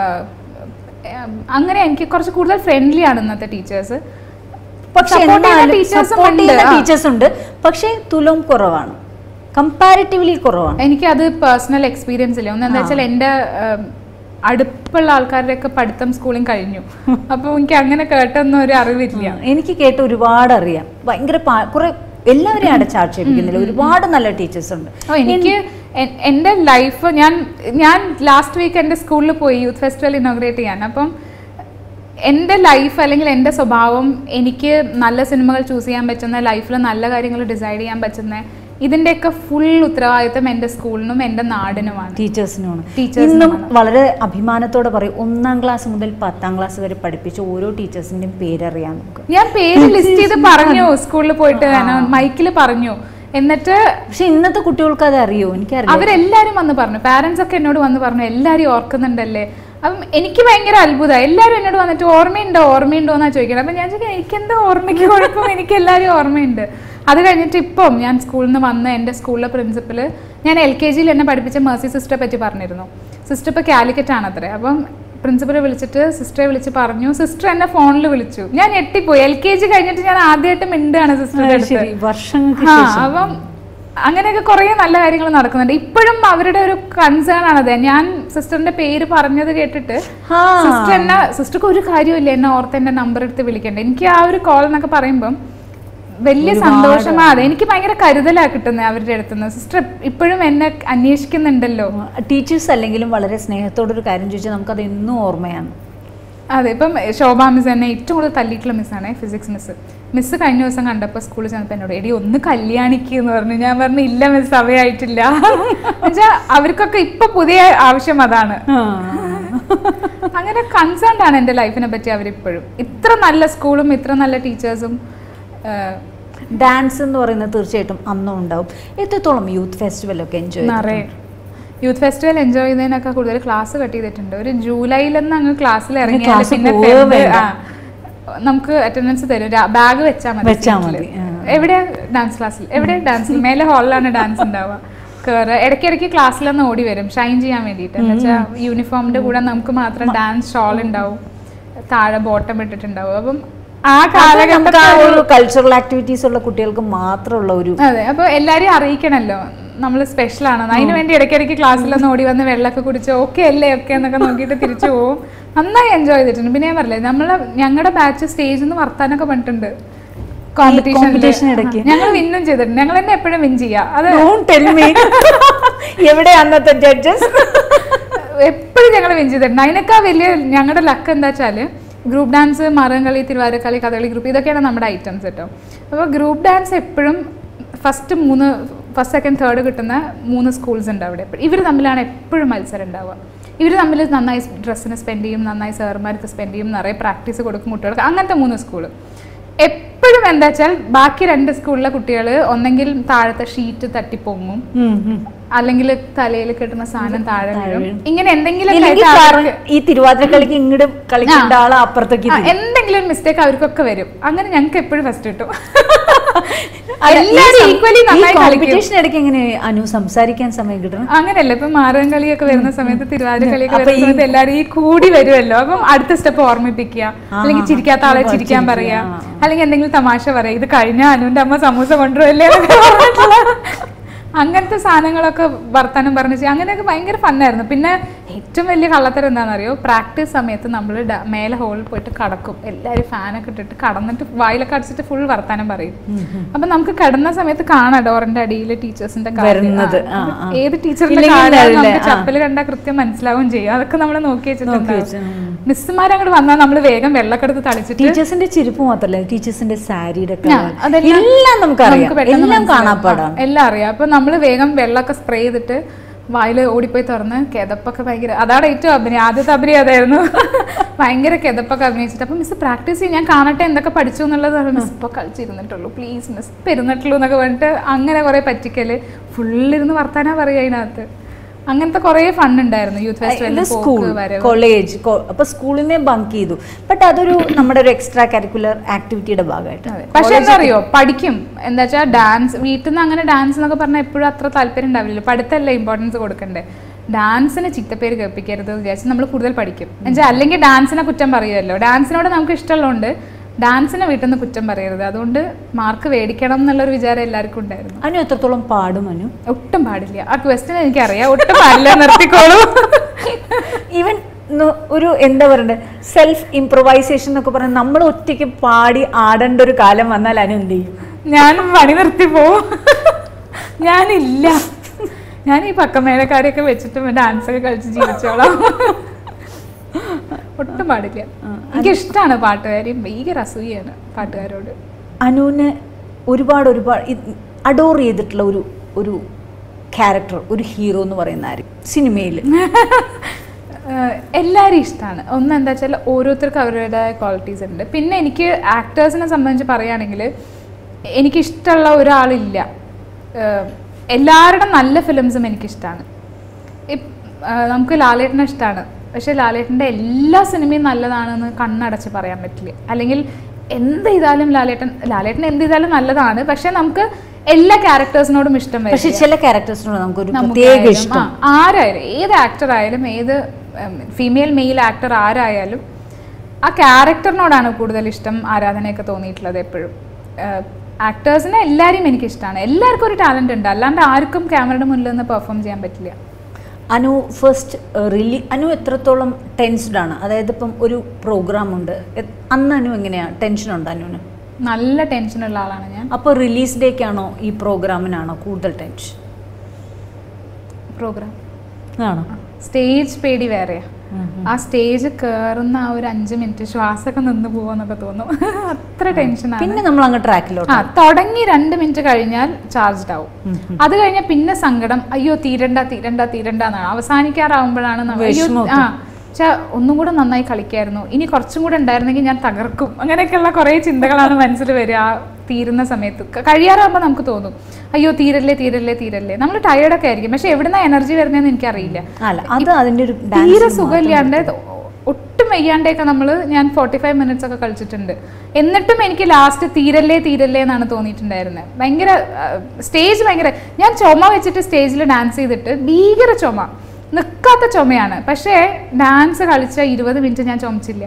ഉം, അങ്ങനെ എനിക്ക് കുറച്ച് കൂടുതൽ ഫ്രണ്ട്ലി ആണ് ഇന്നത്തെ ടീച്ചേഴ്സ് പക്ഷെ Support ചെയ്യുന്ന എന്നാലും teachers ഉം support ഉണ്ട്. ചെയ്യുന്ന ആ. ടീച്ചേഴ്സ് ഉണ്ട് പക്ഷേ തുലവും കുറവാണ് കമ്പാരിറ്റീവ്ലി കുറവാണ് എനിക്കത് പേഴ്സണൽ എക്സ്പീരിയൻസ് ഇല്ല ഒന്ന് എന്താ വെച്ചാൽ എൻ്റെ ഉം, അടുപ്പുള്ള ആൾക്കാരുടെയൊക്കെ പഠിത്തം സ്കൂളിൽ കഴിഞ്ഞു അപ്പോൾ എനിക്ക് അങ്ങനെ കേട്ടൊന്നും ഒരു അറിവില്ല എനിക്ക് കേട്ട് ഒരുപാട് അറിയാം ഭയങ്കര പാ- കുറെ എല്ലാവരെയും അടച്ച് ആക്ഷേപിക്കുന്നില്ല ഒരുപാട് നല്ല ടീച്ചേഴ്സ് ഉണ്ട് ഓ എനിക്ക് എ- എൻ്റെ ലൈഫ് ഞാൻ ഞാൻ ലാസ്റ്റ് വീക്ക് എൻ്റെ സ്കൂളിൽ പോയി യൂത്ത് ഫെസ്റ്റിവൽ ഇനോഗ്രേറ്റ് ചെയ്യാൻ അപ്പം എൻ്റെ ലൈഫ് അല്ലെങ്കിൽ എൻ്റെ സ്വഭാവം എനിക്ക് നല്ല സിനിമകൾ ചൂസ് ചെയ്യാൻ പറ്റുന്ന ലൈഫിൽ നല്ല കാര്യങ്ങൾ ഡിസൈഡ് ചെയ്യാൻ പറ്റുന്ന ഇതിൻ്റെയൊക്കെ ഫുൾ ഉത്തരവാദിത്തം എൻ്റെ സ്കൂളിനും എൻ്റെ നാടിനുമാണ് ടീച്ചേഴ്സിനുമാണ് Teachers ഇന്നും വളരെ അഭിമാനത്തോടെ പറയും ഒന്നാം ക്ലാസ് മുതൽ പത്താം ക്ലാസ് വരെ പഠിപ്പിച്ച ഓരോ ടീച്ചേഴ്സിന്റെയും പേരറിയാം നമുക്ക് ഞാൻ പേര് ലിസ്റ്റ് ചെയ്ത് പറഞ്ഞു സ്കൂളിൽ പോയിട്ട് മൈക്കിൽ പറഞ്ഞു എന്നിട്ട് പക്ഷെ ഇന്നത്തെ കുട്ടികൾക്ക് അത് അറിയോ എനിക്കറിയാം അവരെല്ലാരും വന്ന് പറഞ്ഞു പാരന്റ്സ് ഒക്കെ എന്നോട് വന്ന് പറഞ്ഞു എല്ലാരും ഓർക്കുന്നുണ്ടല്ലേ അപ്പം എനിക്ക് ഭയങ്കര അത്ഭുതം എല്ലാരും എന്നോട് വന്നിട്ട് ഓർമ്മയുണ്ടോ ഓർമ്മയുണ്ടോ എന്നാ ചോദിക്കണം അപ്പം ഞാൻ ചോദിക്കാം എനിക്കെന്താ ഓർമ്മയ്ക്ക് കുഴപ്പം എനിക്ക് എല്ലാവരും ഓർമ്മയുണ്ട് അത് കഴിഞ്ഞിട്ട് ഇപ്പം ഞാൻ സ്കൂളിൽ നിന്ന് വന്ന് എൻ്റെ സ്കൂളിലെ പ്രിൻസിപ്പൽ ഞാൻ എൽ കെ ജിയിൽ എന്നെ പഠിപ്പിച്ച മേഴ്സി സിസ്റ്ററെ പറ്റി പറഞ്ഞിരുന്നു സിസ്റ്റർ ഇപ്പോൾ കാലിക്കറ്റ് ആണത്രേ അപ്പം പ്രിൻസിപ്പലെ വിളിച്ചിട്ട് സിസ്റ്ററെ വിളിച്ച് പറഞ്ഞു സിസ്റ്റർ എന്നെ ഫോണിൽ വിളിച്ചു ഞാൻ ഞെട്ടിപ്പോയി എൽ കെ ജി കഴിഞ്ഞിട്ട് ഞാൻ ആദ്യമായിട്ട് മിണ്ടാണ് സിസ്റ്ററുടെ അടുത്ത് ശരി വർഷങ്ങൾക്ക് ആ, ശേഷം അപ്പം അങ്ങനെയൊക്കെ കുറേ നല്ല കാര്യങ്ങൾ നടക്കുന്നുണ്ട് ഇപ്പോഴും അവരുടെ ഒരു കൺസേൺ ആണത് ഞാൻ സിസ്റ്ററിന്റെ പേര് പറഞ്ഞത് കേട്ടിട്ട് ആ. സിസ്റ്റർ എന്നെ സിസ്റ്റർക്ക് ഒരു കാര്യമില്ല എന്നെ ഓർത്ത് എന്റെ നമ്പർ എടുത്ത് വിളിക്കണ്ട എനിക്ക് ആ ഒരു കോൾ എന്നൊക്കെ പറയുമ്പം വലിയ സന്തോഷമാ അതെ എനിക്ക് ഭയങ്കര കരുതലാ കിട്ടുന്നത് അവരുടെ അടുത്തുനിന്ന് സിസ്റ്റർ ഇപ്പോഴും എന്നെ അന്വേഷിക്കുന്നുണ്ടല്ലോ ടീച്ചേഴ്സ് അല്ലെങ്കിലും വളരെ സ്നേഹത്തോടൊരു കാര്യം ചോദിച്ചാൽ നമുക്കത് എന്നും ഓർമ്മയാണ് അതെ ഇപ്പം ശോഭ മിസ് എന്നെ ഏറ്റവും കൂടുതൽ തല്ലിയിട്ടുള്ള മിസ്സാണ് ഫിസിക്സ് മിസ് മിസ് കഴിഞ്ഞ ദിവസം കണ്ടപ്പോൾ സ്കൂളിൽ ചെന്നപ്പോൾ എന്നോട് എടി ഒന്ന് കല്യാണിക്ക് എന്ന് പറഞ്ഞു ഞാൻ പറഞ്ഞു ഇല്ല മിസ് സമയമായിട്ടില്ല എന്നുവെച്ചാൽ അവർക്കൊക്കെ ഇപ്പൊ പുതിയ ആവശ്യം അതാണ് അങ്ങനെ കൺസേൺഡ് ആണ് എൻ്റെ ലൈഫിനെ പറ്റി അവരിപ്പോഴും ഇത്ര നല്ല സ്കൂളും ഇത്ര നല്ല ടീച്ചേഴ്സും ഡാൻസ് എന്ന് പറയുന്നത് തീർച്ചയായിട്ടും അന്നും ഉണ്ടാവും എത്രത്തോളം യൂത്ത് ഫെസ്റ്റിവലൊക്കെ എൻജോയ് നിറയെ യൂത്ത് ഫെസ്റ്റിവൽ എൻജോയ് ചെയ്യുന്നതിനൊക്കെ കൂടുതൽ ക്ലാസ് കട്ട് ചെയ്തിട്ടുണ്ട് ഒരു ജൂലൈയിലൊന്ന് അങ്ങ് ക്ലാസ്സിൽ ഇറങ്ങിയാൽ class പിന്നെ പോവേ Feb- വേണ്ട. ആ, നമുക്ക് അറ്റൻഡൻസ് തരും ബാഗ് വെച്ചാൽ മതി വെച്ചാ seat ല്. മതി, ആ. എവിടെയാ ഡാൻസ് ക്ലാസ്സിൽ എവിടെയാ ഡാൻസിൽ മേലെ ഹാളിലാണ് ഡാൻസ് ഉണ്ടാവുക കയറുക ഇടയ്ക്കിടയ്ക്ക് ക്ലാസ്സിലൊന്ന് ഓടി വരും ഷൈൻ ചെയ്യാൻ വേണ്ടിയിട്ട് എന്ന് വെച്ചാൽ യൂണിഫോമിന്റെ കൂടെ നമുക്ക് മാത്രം ഡാൻസ് ഷോൾ ഉണ്ടാവും താഴെ ബോട്ടം ഇട്ടിട്ടുണ്ടാവും അപ്പം ആ നമുക്ക് ആ കാലഘട്ടത്തിൽ ഒരു കൾച്ചറൽ ആക്ടിവിറ്റീസ് ഉള്ള കുട്ടികൾക്ക് മാത്രമുള്ള ഒരു അതെ അപ്പൊ എല്ലാരെയും അറിയിക്കണല്ലോ നമ്മൾ സ്പെഷ്യൽ ആണ് അതിന് വേണ്ടി ഇടയ്ക്കിടയ്ക്ക് ക്ലാസ്സിലൊന്ന് ഓടി വന്ന് വെള്ളമൊക്കെ കുടിച്ച് ഓക്കെ അല്ലേ ഓക്കെ എന്നൊക്കെ നോക്കിയിട്ട് തിരിച്ചു പോകും നന്നായി എൻജോയ് ചെയ്തിട്ടുണ്ട് പിന്നെ ഞാൻ പറഞ്ഞില്ലേ നമ്മളെ ഞങ്ങളുടെ ബാച്ച് സ്റ്റേജിൽ നിന്ന് വർത്താനൊക്കെ പറഞ്ഞിട്ടുണ്ട് competition കോമ്പറ്റീഷൻ ഇടയ്ക്ക്. ഞങ്ങൾ വിന്നും ചെയ്തിട്ടുണ്ട് ഞങ്ങൾ തന്നെ എപ്പോഴും വിൻ ചെയ്യാം അത് Don't tell me. എവിടെ അന്നത്തെ ജഡ്ജസ് എപ്പോഴും ഞങ്ങൾ വിൻ ചെയ്തിട്ടുണ്ട് അതിനേക്കാൾ വലിയ ഞങ്ങളുടെ ലക്ക് എന്താ വെച്ചാൽ ഗ്രൂപ്പ് ഡാൻസ് മറംകളി തിരുവാതിരക്കളി കഥകളി ഗ്രൂപ്പ് ഇതൊക്കെയാണ് നമ്മുടെ ഐറ്റംസ് കേട്ടോ അപ്പോൾ ഗ്രൂപ്പ് ഡാൻസ് എപ്പോഴും ഫസ്റ്റ് മൂന്ന് ഫസ്റ്റ് സെക്കൻഡ് തേർഡ് കിട്ടുന്ന മൂന്ന് സ്കൂൾസ് ഉണ്ട് അവിടെ ഇവർ തമ്മിലാണ് എപ്പോഴും മത്സരം ഉണ്ടാവുക ഇവർ തമ്മിൽ നന്നായി ഡ്രസ്സിന് സ്പെൻഡ് ചെയ്യും നന്നായി സാറുമാർക്ക് സ്പെൻഡ് ചെയ്യും നിറയെ പ്രാക്ടീസ് കൊടുക്കും കുട്ടികൾക്ക് അങ്ങനത്തെ മൂന്ന് സ്കൂൾ എപ്പോഴും എന്താ വെച്ചാൽ ബാക്കി രണ്ട് സ്കൂളിലെ കുട്ടികൾ ഒന്നെങ്കിൽ താഴത്തെ ഷീറ്റ് തട്ടിപ്പൊങ്ങും അല്ലെങ്കിൽ തലയിൽ കിട്ടുന്ന സാധനം താഴെ വീഴും ഇങ്ങനെ എന്തെങ്കിലും ഈ തിരുവാതിര കളിക്ക് ഇങ്ങോട്ട് കളിക്കേണ്ട ആള് അപ്പുറത്തേക്ക് ആ, തിരിയും. എന്തെങ്കിലും എന്തെങ്കിലും ഒരു മിസ്റ്റേക്ക് അവർക്കൊക്കെ വരും അങ്ങനെ ഞങ്ങൾക്ക് എപ്പോഴും ഫസ്റ്റ് കിട്ടും അല്ല, ഈ എല്ലാവരും സം- ഈക്വലി ഈ നന്നായി കളിക്കും കോമ്പറ്റീഷൻ ഇടയ്ക്ക് എങ്ങനെ അനു സംസാരിക്കാൻ സമയം കിട്ടണം അങ്ങനെയല്ല ഇപ്പൊ മാറൻ കളിയൊക്കെ വരുന്ന സമയത്ത് തിരുവാതിര കളിയൊക്കെ അപ്പൊ വരുന്ന ഈ- സമയത്ത് എല്ലാവരും ഈ കൂടി വരുമല്ലോ അപ്പം അടുത്ത സ്റ്റെപ്പ് ഓർമ്മിപ്പിക്കുക അല്ലെങ്കിൽ ചിരിക്കാത്ത ആളെ ആ, ചിരിക്കാൻ ചിരിക്കുക, പറയാ ആ. അല്ലെങ്കിൽ എന്തെങ്കിലും തമാശ പറയാ ഇത് കഴിഞ്ഞ അനുവിന്റെ അമ്മ സമൂസ കൊണ്ടുവരല്ലേ എന്നൊക്കെ പറഞ്ഞിട്ടുള്ള അങ്ങനത്തെ സാധനങ്ങളൊക്കെ വർത്താനം പറഞ്ഞു ചെയ്യും അങ്ങനെയൊക്കെ ഭയങ്കര ഫണ്ണായിരുന്നു പിന്നെ ഏറ്റവും വലിയ കള്ളത്തരം എന്താണെന്നറിയോ പ്രാക്ടീസ് സമയത്ത് നമ്മൾ മേലെ ഹോളിൽ പോയിട്ട് കടക്കും എല്ലാവരും ഫാനൊക്കെ ഇട്ടിട്ട് കടന്നിട്ട് വായിലൊക്കെ അടിച്ചിട്ട് ഫുൾ വർത്താനം പറയും അപ്പൊ നമുക്ക് കിടന്ന സമയത്ത് കാണാം ഡോറിന്റെ അടിയിൽ ടീച്ചേഴ്സിന്റെ വരുന്നത്, ആ, ആ. ഏത് ടീച്ചറിന്റെ ഇല്ലെങ്കിൽ കാലാണ് ഉണ്ടാവില്ല, നമുക്ക് ആ. ചപ്പല് കണ്ടാൽ കൃത്യം മനസ്സിലാവുകയും ചെയ്യും അതൊക്കെ നമ്മൾ നോക്കി നോക്കി വെച്ചിട്ടുണ്ട് വെച്ച്, ഉം. മിസ്സുമാർ അങ്ങോട്ട് വന്നാൽ നമ്മൾ വേഗം വെള്ളക്കെടുത്ത് തളിച്ചിട്ട് ടീച്ചേഴ്സിന്റെ ചെരുപ്പ് മാത്രല്ല ടീച്ചേഴ്സിന്റെ സാരിയുടെ ആ, അതെല്ലാം എല്ലാം നമുക്കറിയാം നമുക്ക് പെട്ടെന്ന് എല്ലാം മനസ്സിലാവും. കാണാപ്പാടാണ് ആ, എല്ലാം അറിയാം അപ്പൊ നമ്മൾ വേഗം വെള്ളമൊക്കെ സ്പ്രേ ചെയ്തിട്ട് വായിൽ ഓടിപ്പോയി തുറന്ന് കിതപ്പൊക്കെ ഭയങ്കര അതാണ് ഏറ്റവും അഭിനയം ആദ്യത്തെ അഭിനയം അതായിരുന്നു ഭയങ്കര കിതപ്പൊക്കെ അഭിനയിച്ചിട്ട് അപ്പൊ മിസ് പ്രാക്ടീസ് ചെയ്യും ഞാൻ കാണട്ടെ എന്തൊക്കെ പഠിച്ചു എന്നുള്ളത് മിസ് ഇപ്പൊ കളിച്ചിരുന്നിട്ടുള്ളൂ പ്ലീസ് മിസ് ഇപ്പൊ ഇരുന്നിട്ടുള്ളൂ എന്നൊക്കെ പറഞ്ഞിട്ട് അങ്ങനെ കുറെ പറ്റിക്കല് ഫുള്ളിരുന്ന് വർത്താനാ പറയുക അതിനകത്ത് അങ്ങനത്തെ കുറെ ഫൺ ഉണ്ടായിരുന്നു യൂത്ത് ഇത് ഫെസ്റ്റിവലിൽ സ്കൂൾ പോക്ക് വരവ് കോളേജ് അപ്പൊ സ്കൂളിനെ ബങ്ക് ചെയ്തു ബട്ട് അതൊരു നമ്മുടെ ഒരു എക്സ്ട്രാ കരിക്കുലർ ആക്ടിവിറ്റിയുടെ ഭാഗമായിട്ട് അതെ. പക്ഷെ എന്താ അറിയോ പഠിക്കും എന്താ വെച്ചാൽ ഡാൻസ് വീട്ടിൽ നിന്ന് അങ്ങനെ ഡാൻസ് എന്നൊക്കെ പറഞ്ഞാൽ എപ്പോഴും അത്ര താല്പര്യം ഉണ്ടാവില്ലല്ലോ പഠിത്തമല്ലേ ഇമ്പോർട്ടൻസ് കൊടുക്കണ്ടേ ഡാൻസിന് ചിത്തപ്പേര് കേൾപ്പിക്കരുത് എന്ന് വിചാരിച്ച് നമ്മൾ കൂടുതൽ പഠിക്കും എന്നുവെച്ചാൽ അല്ലെങ്കിൽ ഡാൻസിനെ കുറ്റം പറയുമല്ലോ ഡാൻസിനോട് നമുക്ക് ഇഷ്ടമുള്ളതുകൊണ്ട് ഡാൻസിനെ വീട്ടിൽ നിന്ന് കുറ്റം പറയരുത് അതുകൊണ്ട് മാർക്ക് മേടിക്കണം എന്നുള്ളൊരു വിചാരം എല്ലാവർക്കും ഉണ്ടായിരുന്നു അനു എത്രത്തോളം പാടും അനു ഒട്ടും പാടില്ല ആ ക്വസ്റ്റ്യൻ എനിക്കറിയാം ഒട്ടും പാടില്ല നിർത്തിക്കോളൂ ഈവൻ ഒരു എന്താ പറയണ്ടേ സെൽഫ് ഇംപ്രവൈസേഷൻ എന്നൊക്കെ പറഞ്ഞാൽ നമ്മൾ ഒറ്റയ്ക്ക് പാടി ആടേണ്ട ഒരു കാലം വന്നാൽ അനു എന്ത് ചെയ്യും ഞാൻ പണി നിർത്തി പോവും ഞാനില്ല ഞാൻ ഈ പക്കമേലക്കാരെയൊക്കെ വെച്ചിട്ട് ഡാൻസ് ഒക്കെ കളിച്ച് ജീവിച്ചോളാം ഒട്ടും പാടില്ല എനിക്ക് ഇഷ്ടമാണ് പാട്ടുകാരി ഭയങ്കര അസൂയാണ് പാട്ടുകാരോട് അനുവിന് ഒരുപാട് ഒരുപാട് അഡോർ ചെയ്തിട്ടുള്ള ഒരു ഒരു ക്യാരക്ടർ ഒരു ഹീറോ എന്ന് പറയുന്ന ആര് സിനിമയിൽ ഏഹ് എല്ലാവരും ഇഷ്ടമാണ് ഒന്ന് എന്താ വെച്ചാൽ ഓരോരുത്തർക്കും അവരുടേതായ ക്വാളിറ്റീസ് ഉണ്ട് പിന്നെ എനിക്ക് ആക്ടേഴ്സിനെ സംബന്ധിച്ച് പറയുകയാണെങ്കിൽ എനിക്കിഷ്ടമുള്ള ഒരാളില്ല ഏഹ് എല്ലാവരുടെ നല്ല ഫിലിംസും എനിക്കിഷ്ടമാണ് ഇപ്- ഏഹ് നമുക്ക് ലാലേട്ടനെ ഇഷ്ടമാണ് പക്ഷെ ലാലേട്ടൻ്റെ എല്ലാ സിനിമയും നല്ലതാണെന്ന് കണ്ണടച്ച് പറയാൻ പറ്റില്ല അല്ലെങ്കിൽ എന്ത് ചെയ്താലും ലാലേട്ടൻ ലാലേട്ടൻ എന്ത് ചെയ്താലും നല്ലതാണ് പക്ഷെ നമുക്ക് എല്ലാ ക്യാരക്ടേഴ്സിനോടും ഇഷ്ടം വരും പക്ഷെ ചില ക്യാരക്ടേഴ്സിനോട് നമുക്കൊരു പ്രത്യേക നമുക്കായാലും, ഇഷ്ടം ആ, ആരായാലും ഏത് ആക്ടർ ആയാലും ഏത് ഫീമെയിൽ മെയിൽ ആക്ടർ ആരായാലും ആ ക്യാരക്ടറിനോടാണ് കൂടുതൽ ഇഷ്ടം ആരാധനയൊക്കെ തോന്നിയിട്ടുള്ളത് എപ്പോഴും ആക്ടേഴ്സിനെ എല്ലാവരെയും എനിക്കിഷ്ടമാണ് എല്ലാവർക്കും ഒരു ടാലന്റ് ഉണ്ട് അല്ലാണ്ട് ആർക്കും ക്യാമറയുടെ മുന്നിൽ നിന്ന് പെർഫോം ചെയ്യാൻ പറ്റില്ല അനു ഫസ്റ്റ് റിലീ അനു എത്രത്തോളം ടെൻസ്ഡ് ആണ് അതായത് ഇപ്പം ഒരു പ്രോഗ്രാം ഉണ്ട് എ- അന്ന് അനു എങ്ങനെയാണ് ടെൻഷൻ ഉണ്ട് അനുവിന് നല്ല ടെൻഷനുള്ള ആളാണ് ഞാൻ അപ്പോൾ റിലീസ് ഡേക്കാണോ ഈ പ്രോഗ്രാമിനാണോ കൂടുതൽ ടെൻഷൻ പ്രോഗ്രാം ആണോ സ്റ്റേജ് പേടി വേറെയാ ആ സ്റ്റേജ് കയറുന്ന ആ ഒരു അഞ്ച് മിനിറ്റ് ശ്വാസമൊക്കെ നിന്ന് പോവെന്നൊക്കെ തോന്നും അത്ര ടെൻഷനാണ് പിന്നെ നമ്മൾ അങ്ങ് ട്രാക്കിലോട്ട് ആ തുടങ്ങി രണ്ട് മിനിറ്റ് കഴിഞ്ഞാൽ ചാർജ്ഡ് ആവും അത് കഴിഞ്ഞാൽ പിന്നെ സങ്കടം അയ്യോ തീരണ്ട തീരണ്ട തീരണ്ട എന്നാണ് അവസാനിക്കാറാവുമ്പോഴാണ് നമ്മ- അയ്യോ, വിഷമമൊക്കെ. ആ പക്ഷെ ഒന്നും കൂടെ നന്നായി കളിക്കായിരുന്നു ഇനി കുറച്ചും കൂടെ ഉണ്ടായിരുന്നെങ്കിൽ ഞാൻ തകർക്കും അങ്ങനെയൊക്കെയുള്ള കുറേ ചിന്തകളാണ് മനസ്സിൽ വരിക ആ തീരുന്ന സമയത്ത് ക- കഴിയാറാകുമ്പോൾ നമുക്ക് തോന്നും അയ്യോ തീരല്ലേ തീരല്ലേ തീരല്ലേ നമ്മൾ ടയേർഡൊക്കെ ആയിരിക്കും പക്ഷെ എവിടുന്ന എനർജി വരുന്നതെന്ന് എനിക്കറിയില്ല അല്ല അത് അതിൻ്റെ ഒരു തീരെ ഡാൻസ് സുഖമില്ലാണ്ട് ഒട്ടും വയ്യാണ്ടൊക്കെ നമ്മൾ ഞാൻ ഫോർട്ടി ഫൈവ് മിനിറ്റ്സ് ഒക്കെ കളിച്ചിട്ടുണ്ട് എന്നിട്ടും എനിക്ക് ലാസ്റ്റ് തീരല്ലേ തീരല്ലേ എന്നാണ് തോന്നിയിട്ടുണ്ടായിരുന്നത് ഭയങ്കര സ്റ്റേജ് ഭയങ്കര ഞാൻ ചുമ വെച്ചിട്ട് സ്റ്റേജിൽ ഡാൻസ് ചെയ്തിട്ട് ഭീകര ചുമ നിൽക്കാത്ത ചുമയാണ് പക്ഷേ ഡാൻസ് കളിച്ച ഇരുപത് മിനിറ്റ് ഞാൻ ചുമച്ചില്ല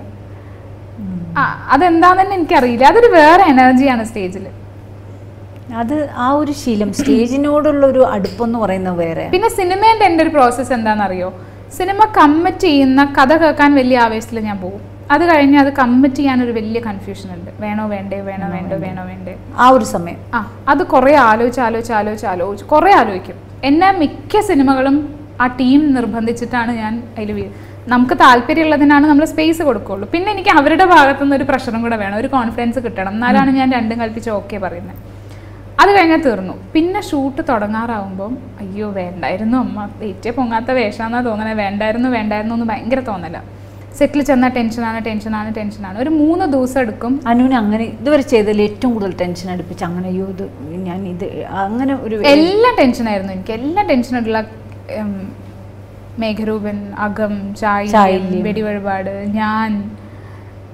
ആ, അതെന്താന്ന് തന്നെ എനിക്കറിയില്ല അതൊരു വേറെ എനർജിയാണ് സ്റ്റേജിൽ അത് ആ ഒരു ശീലം സ്റ്റേജിനോടുള്ള ഒരു അടുപ്പെന്ന് പറയുന്നത് വേറെ പിന്നെ സിനിമേൻ്റെ എൻ്റെ ഒരു പ്രോസസ്സ് എന്താണെന്നറിയോ സിനിമ കമ്മിറ്റ് ചെയ്യുന്ന കഥ കേൾക്കാൻ വലിയ ആവേശത്തിൽ ഞാൻ പോകും അത് കഴിഞ്ഞ് അത് കമ്മിറ്റ് ചെയ്യാൻ ഒരു വലിയ കൺഫ്യൂഷൻ ഉണ്ട് വേണോ വേണ്ടേ വേണോ വേണ്ടോ വേണോ വേണ്ടേ ആ ഒരു സമയം ആ അത് കുറേ ആലോചിച്ച് ആലോചിച്ച് ആലോചിച്ച് ആലോചിച്ച് കുറേ ആലോചിക്കും എന്നെ മിക്ക സിനിമകളും ആ ടീം നിർബന്ധിച്ചിട്ടാണ് ഞാൻ അതിൽ വീ നമുക്ക് താല്പര്യമുള്ളതിനാണ് നമ്മൾ സ്പേസ് കൊടുക്കുള്ളൂ പിന്നെ എനിക്ക് അവരുടെ ഭാഗത്തു നിന്ന് ഒരു പ്രഷറും കൂടെ വേണം ഒരു കോൺഫിഡൻസ് കിട്ടണം എന്നാലാണ് ഞാൻ രണ്ടും കൽപ്പിച്ച് ഓക്കെ പറയുന്നത് അത് കഴിഞ്ഞാൽ തീർന്നു പിന്നെ ഷൂട്ട് തുടങ്ങാറാവുമ്പം അയ്യോ വേണ്ടായിരുന്നു അമ്മ ഏറ്റവും പൊങ്ങാത്ത വേഷമാണെന്നാ തോന്നണേ വേണ്ടായിരുന്നു വേണ്ടായിരുന്നു എന്ന് ഭയങ്കര തോന്നല സെറ്റിൽ ചെന്നാൽ ടെൻഷനാണ് ടെൻഷനാണ് ടെൻഷനാണ് ഒരു മൂന്ന് ദിവസം എടുക്കും അനുവിന് അങ്ങനെ ഇതുവരെ ചെയ്തതിൽ ഏറ്റവും കൂടുതൽ ടെൻഷൻ അടുപ്പിച്ച് അങ്ങനെ അയ്യോ ഇത് ഞാൻ ഇത് അങ്ങനെ ഒരു എല്ലാം ടെൻഷനായിരുന്നു എനിക്ക് എല്ലാം ടെൻഷനായിട്ടുള്ള ഉം, മേഘരൂപൻ അകം ചായ ചായല്യം. വെടിവഴിപാട് ഞാൻ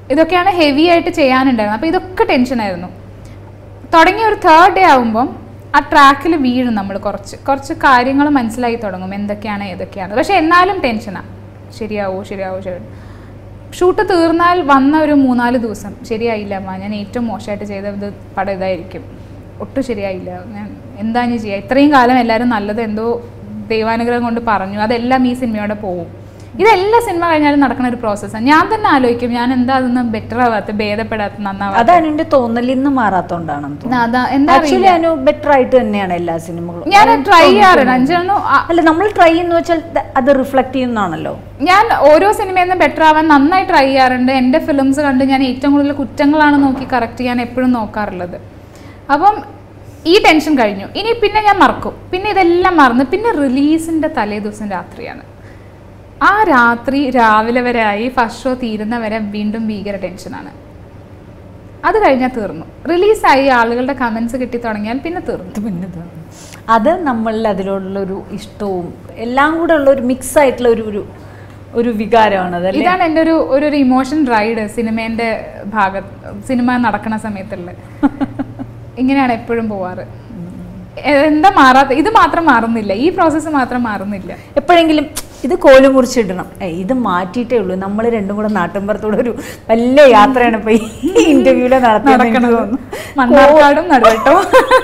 ഇതൊക്കെയാണ് ഹെവി ആയിട്ട് ചെയ്യാനുണ്ടായിരുന്നത് അപ്പോൾ ഇതൊക്കെ ടെൻഷനായിരുന്നു തുടങ്ങിയ ഒരു തേർഡ് ഡേ ആകുമ്പം ആ ട്രാക്കിൽ വീഴും നമ്മൾ കുറച്ച് കുറച്ച് കാര്യങ്ങൾ മനസ്സിലായി തുടങ്ങും എന്തൊക്കെയാണ് ഏതൊക്കെയാണ് പക്ഷെ എന്നാലും ടെൻഷനാണ് ശരിയാവോ ശരിയാവോ ശരി ഷൂട്ട് തീർന്നാൽ വന്ന ഒരു മൂന്നാല് ദിവസം ശരിയായില്ല അമ്മ ഞാൻ ഏറ്റവും മോശമായിട്ട് ചെയ്തത് പടം ഇതായിരിക്കും ഒട്ടും ശരിയായില്ല ഞാൻ എന്താ ഇനി ചെയ്യുക ഇത്രയും കാലം എല്ലാവരും നല്ലത് എന്തോ ദൈവാനുഗ്രഹം കൊണ്ട് പറഞ്ഞു അതെല്ലാം ഈ സിനിമയോടെ പോവും ഇതെല്ലാ സിനിമ കഴിഞ്ഞാലും നടക്കുന്ന ഒരു പ്രോസസ്സാണ് ഞാൻ തന്നെ ആലോചിക്കും ഞാൻ എന്താ അതൊന്നും ബെറ്റർ ആവാത്ത ഭേദപ്പെടാത്ത നന്നാവാത്ത അതാണ് എന്റെ തോന്നലിൽ നിന്ന് മാറാത്തോണ്ടാണെന്ന് തോന്നുന്നു അതാ എന്താ ആക്ച്വലി അനു ബെറ്റർ ആയിട്ട് തന്നെയാണ് എല്ലാ സിനിമകളും ഞാൻ ട്രൈ ചെയ്യാറുണ്ട് അഞ്ചെണ്ണു അല്ല നമ്മൾ ട്രൈ എന്ന് വെച്ചാൽ ത- അത് റിഫ്ലക്ട് ചെയ്യുന്നതാണല്ലോ ഞാൻ ഓരോ സിനിമയിൽ നിന്നും ബെറ്റർ ആവാൻ നന്നായി ട്രൈ ചെയ്യാറുണ്ട് എൻ്റെ ഫിലിംസ് കണ്ട് ഞാൻ ഏറ്റവും കൂടുതൽ കുറ്റങ്ങളാണ് നോക്കി കറക്റ്റ് ചെയ്യാൻ എപ്പോഴും നോക്കാറുള്ളത് അപ്പം ഈ ടെൻഷൻ കഴിഞ്ഞു ഇനി പിന്നെ ഞാൻ മറക്കും പിന്നെ ഇതെല്ലാം മറന്ന് പിന്നെ റിലീസിൻ്റെ തലേ ദിവസം രാത്രിയാണ് ആ രാത്രി രാവിലെ വരെ ആയി ഫസ്റ്റ് ഷോ തീരുന്ന വരെ വീണ്ടും ഭീകര ടെൻഷനാണ് അത് കഴിഞ്ഞാൽ തീർന്നു റിലീസായി ആളുകളുടെ കമൻസ് കിട്ടി തുടങ്ങിയാൽ പിന്നെ തീർന്നു പിന്നെ ഇത്. അത് നമ്മളിൽ അതിലുള്ള ഒരു ഇഷ്ടവും എല്ലാം കൂടെ ഉള്ള ഒരു മിക്സ് ആയിട്ടുള്ള ഒരു ഒരു ഒരു വികാരമാണ് അതല്ലേ ഇതാണ് എൻ്റെ ഒരു ഒരു ഒരു ഇമോഷൻ റൈഡ് സിനിമേൻ്റെ ഭാഗത്ത് സിനിമ നടക്കുന്ന സമയത്തുള്ള ഇങ്ങനെയാണ് എപ്പോഴും പോവാറ് എ- എന്താ മാറാത്ത ഇത് മാത്രം മാറുന്നില്ല ഈ പ്രോസസ്സ് മാത്രം മാറുന്നില്ല എപ്പോഴെങ്കിലും ഇത് കോല് മുറിച്ചിടണം ഏയ് ഇത് മാറ്റിയിട്ടേ ഉള്ളൂ നമ്മൾ രണ്ടും കൂടെ നാട്ടിൻപുറത്തൂടെ ഒരു വലിയ യാത്രയാണ് ഇപ്പൊ ഈ ഇന്റർവ്യൂല് നടക്കണത് മണ്ണാർക്കാടും നടുവട്ടോ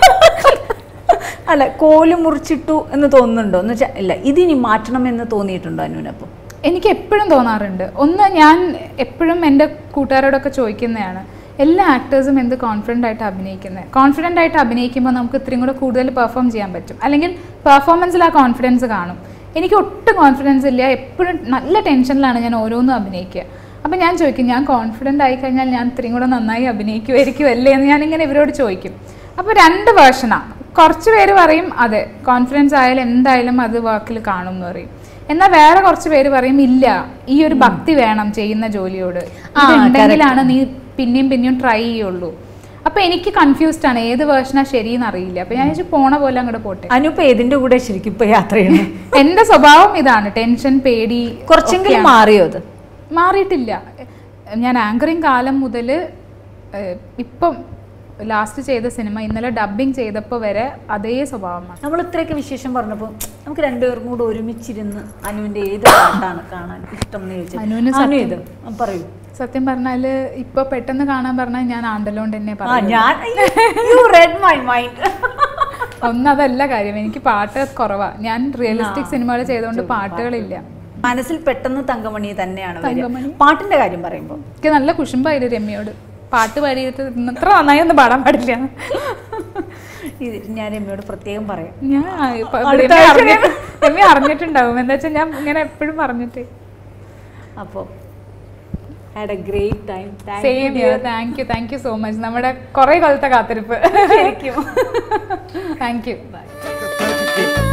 അല്ല കോല് മുറിച്ചിട്ടു എന്ന് തോന്നുന്നുണ്ടോ എന്ന് വെച്ചാൽ ഇല്ല ഇതിനി മാറ്റണം എന്ന് തോന്നിയിട്ടുണ്ടോ അനുവിനപ്പം എനിക്ക് എപ്പോഴും തോന്നാറുണ്ട് ഒന്ന് ഞാൻ എപ്പോഴും എൻ്റെ കൂട്ടുകാരോടൊക്കെ ചോദിക്കുന്നതാണ് എല്ലാ ആക്ടേഴ്സും എന്ത് കോൺഫിഡൻ്റ് ആയിട്ട് അഭിനയിക്കുന്നത് കോൺഫിഡൻ്റ് ആയിട്ട് അഭിനയിക്കുമ്പോൾ നമുക്ക് ഇത്രയും കൂടെ കൂടുതൽ പെർഫോം ചെയ്യാൻ പറ്റും അല്ലെങ്കിൽ പെർഫോമൻസിൽ ആ കോൺഫിഡൻസ് കാണും എനിക്ക് ഒട്ടും കോൺഫിഡൻസ് ഇല്ല എപ്പോഴും നല്ല ടെൻഷനിലാണ് ഞാൻ ഓരോന്നും അഭിനയിക്കുക അപ്പം ഞാൻ ചോദിക്കും ഞാൻ കോൺഫിഡൻ്റ് ആയി കഴിഞ്ഞാൽ ഞാൻ ഇത്രയും കൂടെ നന്നായി അഭിനയിക്കുമായിരിക്കും അല്ലേ എന്ന് ഞാനിങ്ങനെ ഇവരോട് ചോദിക്കും അപ്പോൾ രണ്ട് വേർഷനാണ് കുറച്ച് പേര് പറയും അതെ കോൺഫിഡൻസ് ആയാലും എന്തായാലും അത് വർക്കിൽ കാണും എന്ന് പറയും എന്നാൽ വേറെ കുറച്ച് പേര് പറയും ഇല്ല ഈ ഒരു ഭക്തി വേണം ചെയ്യുന്ന ജോലിയോട് ആ, ഇതുണ്ടെങ്കിലാണ് നീ പിന്നെയും പിന്നെയും ട്രൈ ചെയ്യുള്ളൂ അപ്പൊ എനിക്ക് കൺഫ്യൂസ്ഡ് ആണ് ഏത് വേർഷനാ ശരിയെന്ന് അറിയില്ല അപ്പൊ ഞാൻ വിചാരിച്ചു പോണ പോലെ അങ്ങോട്ട് പോട്ടെ അനു ഇപ്പൊ ഏതിന്റെ കൂടെ ശരിക്കും ഇപ്പൊ യാത്ര ചെയ്യണം എന്റെ സ്വഭാവം ഇതാണ് ടെൻഷൻ പേടി കുറച്ചെങ്കിലും മാറിയോ അത് മാറിയിട്ടില്ല ഞാൻ ആങ്കറിങ് കാലം മുതൽ ഇപ്പം ലാസ്റ്റ് ചെയ്ത സിനിമ ഇന്നലെ ഡബിങ് ചെയ്തപ്പോൾ വരെ അതേ സ്വഭാവമാണ് നമ്മൾ ഇത്രയൊക്കെ വിശേഷം പറഞ്ഞപ്പോൾ നമുക്ക് രണ്ടുപേർക്കും കൂടെ ഒരുമിച്ചിരുന്ന് അനുവിന്റെ ഏത് പാട്ടാണ് കാണാൻ ഇഷ്ടം എന്ന് ചോദിച്ചാൽ അനുവിന് അനു ഇത് ആ, പറയൂ സത്യം പറഞ്ഞാല് ഇപ്പൊ പെട്ടെന്ന് കാണാൻ പറഞ്ഞാൽ ഞാൻ ആണ്ടലോണ്ട് തന്നെ ആ പറയും ഞാൻ യു റെഡ് മൈ മൈൻഡ് ഒന്നതല്ല കാര്യം എനിക്ക് പാട്ട് കുറവാ ഞാൻ റിയലിസ്റ്റിക് സിനിമകൾ ചെയ്തുകൊണ്ട് പാട്ടുകളില്ല മനസ്സിൽ പെട്ടെന്ന് തങ്കമണി തന്നെയാണ് വരിക. തങ്കമണി. പാട്ടിന്റെ കാര്യം പറയുമ്പോൾ എനിക്ക് നല്ല കുശുമ്പായിരുന്നു രമ്യയോട് പാട്ട് പാടിയിട്ട് ഇത്ര നന്നായി ഒന്നും പാടാൻ പാടില്ല ഇത് ഞാൻ രമ്യയോട് പ്രത്യേകം പറയാം ഞാൻ ഇപ്പൊ അടുത്ത രമ്യ ആഴ്ച അറിഞ്ഞിട്ട് രമ്യ അറിഞ്ഞിട്ടുണ്ടാവും എന്താ വെച്ചാൽ ഞാൻ ഇങ്ങനെ എപ്പോഴും പറഞ്ഞിട്ട് അപ്പോൾ had a great time same thank you thank you so much നമ്മുടെ കുറെ കൊല്ലത്തെ കാത്തിരിപ്പ് ശരിക്കും താങ്ക് യു ബൈ